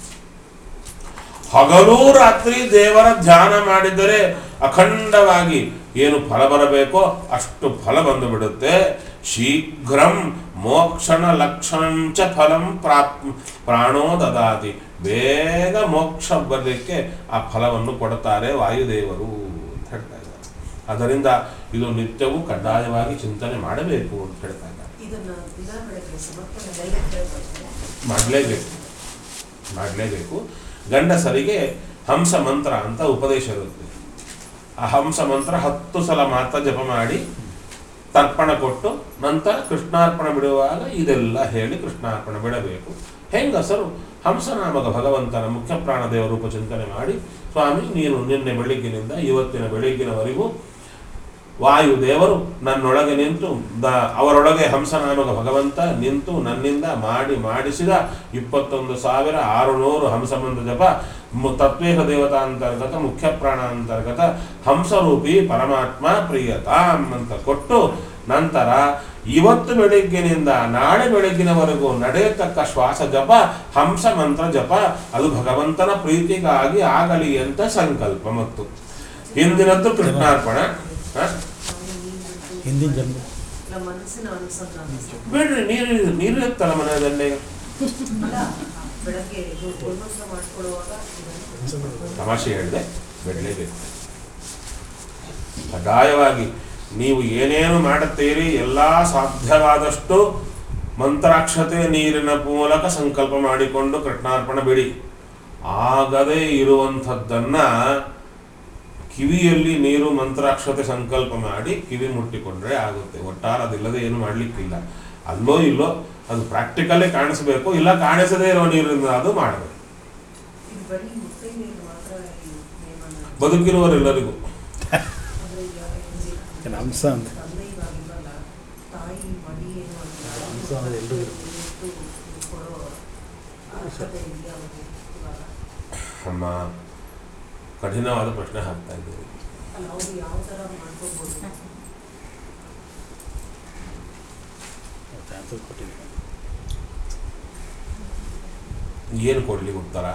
ಹಗಲೂ ರಾತ್ರಿ ದೇವರ ಧ್ಯಾನ ಮಾಡಿದರೆ ಅಖಂಡವಾಗಿ ಏನು ಫಲ ಬರಬೇಕೋ ಅಷ್ಟು ಫಲ ಬಂದು ಬಿಡುತ್ತೆ ಶೀಘ್ರಂ ಮೋಕ್ಷಣ ಲಕ್ಷಣಂಚ ಫಲಂ ಪ್ರಾಪ್ ಪ್ರಾಣೋ ದದಾತಿ ಬೇಗ ಮೋಕ್ಷ ಬರಲಿಕ್ಕೆ ಆ ಫಲವನ್ನು ಕೊಡುತ್ತಾರೆ ವಾಯುದೇವರು ಅಂತ ಹೇಳ್ತಾ ಇದ್ದಾರೆ ಅದರಿಂದ ಇದು ನಿತ್ಯವೂ ಕಡ್ಡಾಯವಾಗಿ ಚಿಂತನೆ ಮಾಡಬೇಕು ಅಂತ ಹೇಳ್ತಾ ಇದ್ದಾರೆ ಇದನ್ನ ದಿನ ಬೆಳಗ್ಗೆ ಸಮರ್ಪಣೆ ನೈವೇದ್ಯ ಮಾಡ್ತಾರೆ. ಮಾಡಲೇಬೇಕು ಮಾಡಲೇಬೇಕು ಗಂಡಸರಿಗೆ ಹಂಸ ಮಂತ್ರ ಅಂತ ಉಪದೇಶ ಇರುತ್ತೆ ಆ ಹಂಸ ಮಂತ್ರ ಹತ್ತು ಸಲ ಮಾತ್ರ ಜಪ ಮಾಡಿ ತರ್ಪಣ ಕೊಟ್ಟು ನಂತರ ಕೃಷ್ಣಾರ್ಪಣ ಬಿಡುವಾಗ ಇದೆಲ್ಲ ಹೇಳಿ ಕೃಷ್ಣಾರ್ಪಣ ಬಿಡಬೇಕು ಹೆಂಗಸರು ಹಂಸನಾಮಕ ಭಗವಂತನ ಮುಖ್ಯ ಪ್ರಾಣದೇವ ರೂಪ ಚಿಂತನೆ ಮಾಡಿ ಸ್ವಾಮಿ ನೀನು ನಿನ್ನೆ ಬೆಳಿಗ್ಗಿನಿಂದ ಇವತ್ತಿನ ಬೆಳಿಗ್ಗಿನವರೆಗೂ ವಾಯುದೇವರು ನನ್ನೊಳಗೆ ನಿಂತು ದ ಅವರೊಳಗೆ ಹಂಸನಾಮಕ ಭಗವಂತ ನಿಂತು ನನ್ನಿಂದ ಮಾಡಿ ಮಾಡಿಸಿದ ಇಪ್ಪತ್ತೊಂದು ಸಾವಿರ ಆರುನೂರು ಹಂಸಮಂತ್ರ ಜಪ ಮು- ತತ್ವೇಹ ದೇವತಾಂತರ್ಗತ ಮುಖ್ಯ ಪ್ರಾಣಾಂತರ್ಗತ ಹಂಸರೂಪಿ ಪರಮಾತ್ಮ ಪ್ರಿಯತಾಂ ಅಂತ ಕೊಟ್ಟು ನಂತರ ಇವತ್ತು ಬೆಳಗ್ಗಿನಿಂದ ನಾಳೆ ಬೆಳಗ್ಗಿನವರೆಗೂ ನಡೆಯತಕ್ಕ ಶ್ವಾಸ ಜಪ ಹಂಸ ಮಂತ್ರ ಜಪ ಅದು ಭಗವಂತನ ಪ್ರೀತಿಗಾಗಿ ಆಗಲಿ ಅಂತ ಸಂಕಲ್ಪ ಮತ್ತು ಹಿಂದಿನದ್ದು ಕೃಷ್ಣಾರ್ಪಣ ಹ? ಹಿಂದಿನ ಜನ್ಮ ನಮ್ಮ ಮನಸ್ಸಿನ ಅನುಸಂಧಾನ ಬಿಡ್ರಿ ನೀರು ನೀರು ಇರುತ್ತಲ್ಲ ಮನೆ ದಂಡೆಗೆ ಅಲ್ಲ ಬೆಳಗ್ಗೆ ಇದು ಗುಲ್ಮಂತ್ರ ಮಾಡ್ಕೊಳ್ಳುವಾಗ ಇದನ್ನು ತಮಾಷೆ ಹೇಳಿದೆ ಬಿಡಲೇಬೇಕು ಕಡ್ಡಾಯವಾಗಿ ನೀವು ಏನೇನು ಮಾಡುತ್ತೀರಿ ಎಲ್ಲ ಸಾಧ್ಯವಾದಷ್ಟು ಮಂತ್ರಾಕ್ಷತೆ ನೀರಿನ ಮೂಲಕ ಸಂಕಲ್ಪ ಮಾಡಿಕೊಂಡು ಕೃಷ್ಣಾರ್ಪಣ ಬಿಡಿ ಆಗದೇ ಇರುವಂಥದ್ದನ್ನ ಕಿವಿಯಲ್ಲಿ ನೀರು ಮಂತ್ರಾಕ್ಷತೆ ಸಂಕಲ್ಪ ಮಾಡಿ ಕಿವಿ ಮುಟ್ಟಿಕೊಂಡ್ರೆ ಆಗುತ್ತೆ ಒಟ್ಟಾರೆ ಅದಿಲ್ಲದೆ ಏನು ಮಾಡಲಿಕ್ಕಿಲ್ಲ ಅಲ್ಲೋ ಇಲ್ಲೋ ಅದು ಪ್ರಾಕ್ಟಿಕಲ್ಲೇ ಕಾಣಿಸ್ಬೇಕು ಇಲ್ಲ ಕಾಣಿಸದೇ ಇರೋ ನೀರಿನಿಂದ ಅದು ಮಾಡಬೇಕು ಇದು ಬರೀ ಮುತ್ತೈದೆಯರು ಮಾತ್ರ ಈ ನಿಯಮನ ಬದುಕಿರುವರೆಲ್ಲರಿಗೂ ಅಂದ್ರೆ ಈಗ ಇಲ್ಲಿ ಏನು ಹಂಸ ಅಂತ ತಂದೆ ಇವಾಗ ಇರಲ್ಲ ತಾಯಿ ಮಡಿ ಏನು ಅಂತ ಹಂಸ ಅಂದ್ರೆ ಎಲ್ರಿಗೂ ಇಟ್ಟು ಕೊಡೋ ಅವಶ್ಯಕತೆ ಇದೆಯಾ ಅವ್ರಿಗೆ ಇವಾಗ ನಮ್ಮ ಕಠಿಣವಾದ ಪ್ರಶ್ನೆ ಹಾಕ್ತಾ ಇದ್ದೀವಿ ಅಲ್ಲ ಅವರು ಯಾವ ಥರ ಮಾಡ್ಕೋಬೋದು ಆನ್ಸರ್ ಕೊಟ್ಟಿದ್ದೀನಿ ಏನು ಕೊಡಲಿ ಉತ್ತರ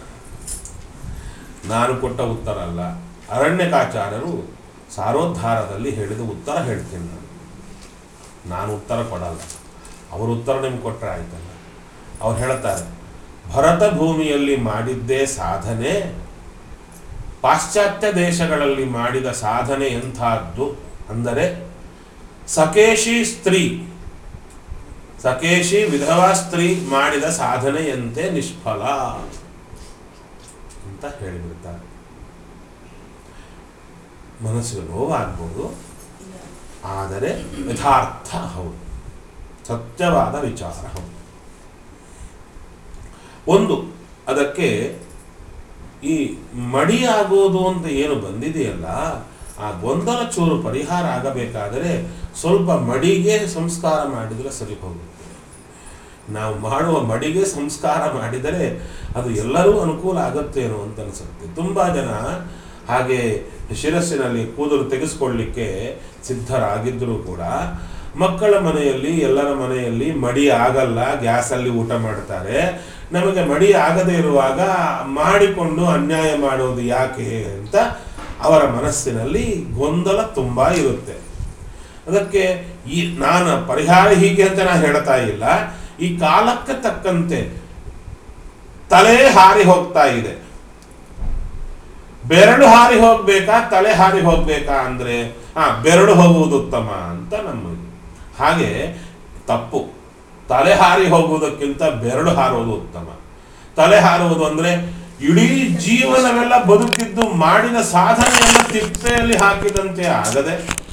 ನಾನು ಕೊಟ್ಟ ಉತ್ತರ ಅಲ್ಲ ಅರಣ್ಯಕಾಚಾರ್ಯರು ಸಾರೋದ್ಧಾರದಲ್ಲಿ ಹೇಳಿದ ಉತ್ತರ ಹೇಳ್ತೀನಿ ನಾನು ನಾನು ಉತ್ತರ ಕೊಡಲ್ಲ ಅವರು ಉತ್ತರ ನಿಮ್ಗೆ ಕೊಟ್ಟರೆ ಆಯ್ತಲ್ಲ ಅವ್ರು ಹೇಳ್ತಾರೆ ಭರತ ಭೂಮಿಯಲ್ಲಿ ಮಾಡಿದ್ದೇ ಸಾಧನೆ ಪಾಶ್ಚಾತ್ಯ ದೇಶಗಳಲ್ಲಿ ಮಾಡಿದ ಸಾಧನೆ ಎಂಥದ್ದು ಅಂದರೆ ಸಕೇಶಿ ಸ್ತ್ರೀ ಸಕೇಶಿ ವಿಧವಾ ಸ್ತ್ರೀ ಮಾಡಿದ ಸಾಧನೆಯಂತೆ ನಿಷ್ಫಲ ಅಂತ ಹೇಳಿಬಿಡ್ತಾರೆ ಮನಸ್ಸಿಗೆ ನೋವಾಗ್ಬೋದು ಆದರೆ ಯಥಾರ್ಥ ಹೌದು ಸತ್ಯವಾದ ವಿಚಾರ ಹೌದು ಒಂದು ಅದಕ್ಕೆ ಈ ಮಡಿಯಾಗೋದು ಅಂತ ಏನು ಬಂದಿದೆಯಲ್ಲ ಆ ಗೊಂದಲ ಚೂರು ಪರಿಹಾರ ಆಗಬೇಕಾದರೆ ಸ್ವಲ್ಪ ಮಡಿಗೆ ಸಂಸ್ಕಾರ ಮಾಡಿದರೆ ಸರಿ ಹೋಗುತ್ತೆ ನಾವು ಮಾಡುವ ಮಡಿಗೆ ಸಂಸ್ಕಾರ ಮಾಡಿದರೆ ಅದು ಎಲ್ಲರೂ ಅನುಕೂಲ ಆಗುತ್ತೇನೋ ಅಂತ ಅನಿಸುತ್ತೆ ತುಂಬ ಜನ ಹಾಗೆ ಶಿರಸ್ಸಿನಲ್ಲಿ ಕೂದಲು ತೆಗೆಸ್ಕೊಳ್ಳಿಕ್ಕೆ ಸಿದ್ಧರಾಗಿದ್ದರೂ ಕೂಡ ಮಕ್ಕಳ ಮನೆಯಲ್ಲಿ ಎಲ್ಲರ ಮನೆಯಲ್ಲಿ ಮಡಿ ಆಗಲ್ಲ ಗ್ಯಾಸಲ್ಲಿ ಊಟ ಮಾಡ್ತಾರೆ ನಮಗೆ ಮಡಿ ಆಗದೇ ಇರುವಾಗ ಮಾಡಿಕೊಂಡು ಅನ್ಯಾಯ ಮಾಡೋದು ಯಾಕೆ ಅಂತ ಅವರ ಮನಸ್ಸಿನಲ್ಲಿ ಗೊಂದಲ ತುಂಬ ಇರುತ್ತೆ ಅದಕ್ಕೆ ಈ ನಾನು ಪರಿಹಾರ ಹೀಗೆ ಅಂತ ನಾನು ಹೇಳ್ತಾ ಇಲ್ಲ ಈ ಕಾಲಕ್ಕೆ ತಕ್ಕಂತೆ ತಲೆ ಹಾರಿ ಹೋಗ್ತಾ ಇದೆ ಬೆರಳು ಹಾರಿ ಹೋಗ್ಬೇಕಾ ತಲೆ ಹಾರಿ ಹೋಗ್ಬೇಕಾ ಅಂದ್ರೆ ಹಾ ಬೆರಳು ಹೋಗುವುದು ಉತ್ತಮ ಅಂತ ನಮ್ಮ ಇದು. ಹಾಗೆ ತಪ್ಪು ತಲೆ ಹಾರಿ ಹೋಗುವುದಕ್ಕಿಂತ ಬೆರಳು ಹಾರುವುದು ಉತ್ತಮ ತಲೆ ಹಾರುವುದು ಅಂದ್ರೆ ಇಡೀ ಜೀವನವೆಲ್ಲ ಬದುಕಿದ್ದು ಮಾಡಿದ ಸಾಧನೆಯನ್ನು ತಿಪ್ಪೆಯಲ್ಲಿ ಹಾಕಿದಂತೆ ಆಗದೆ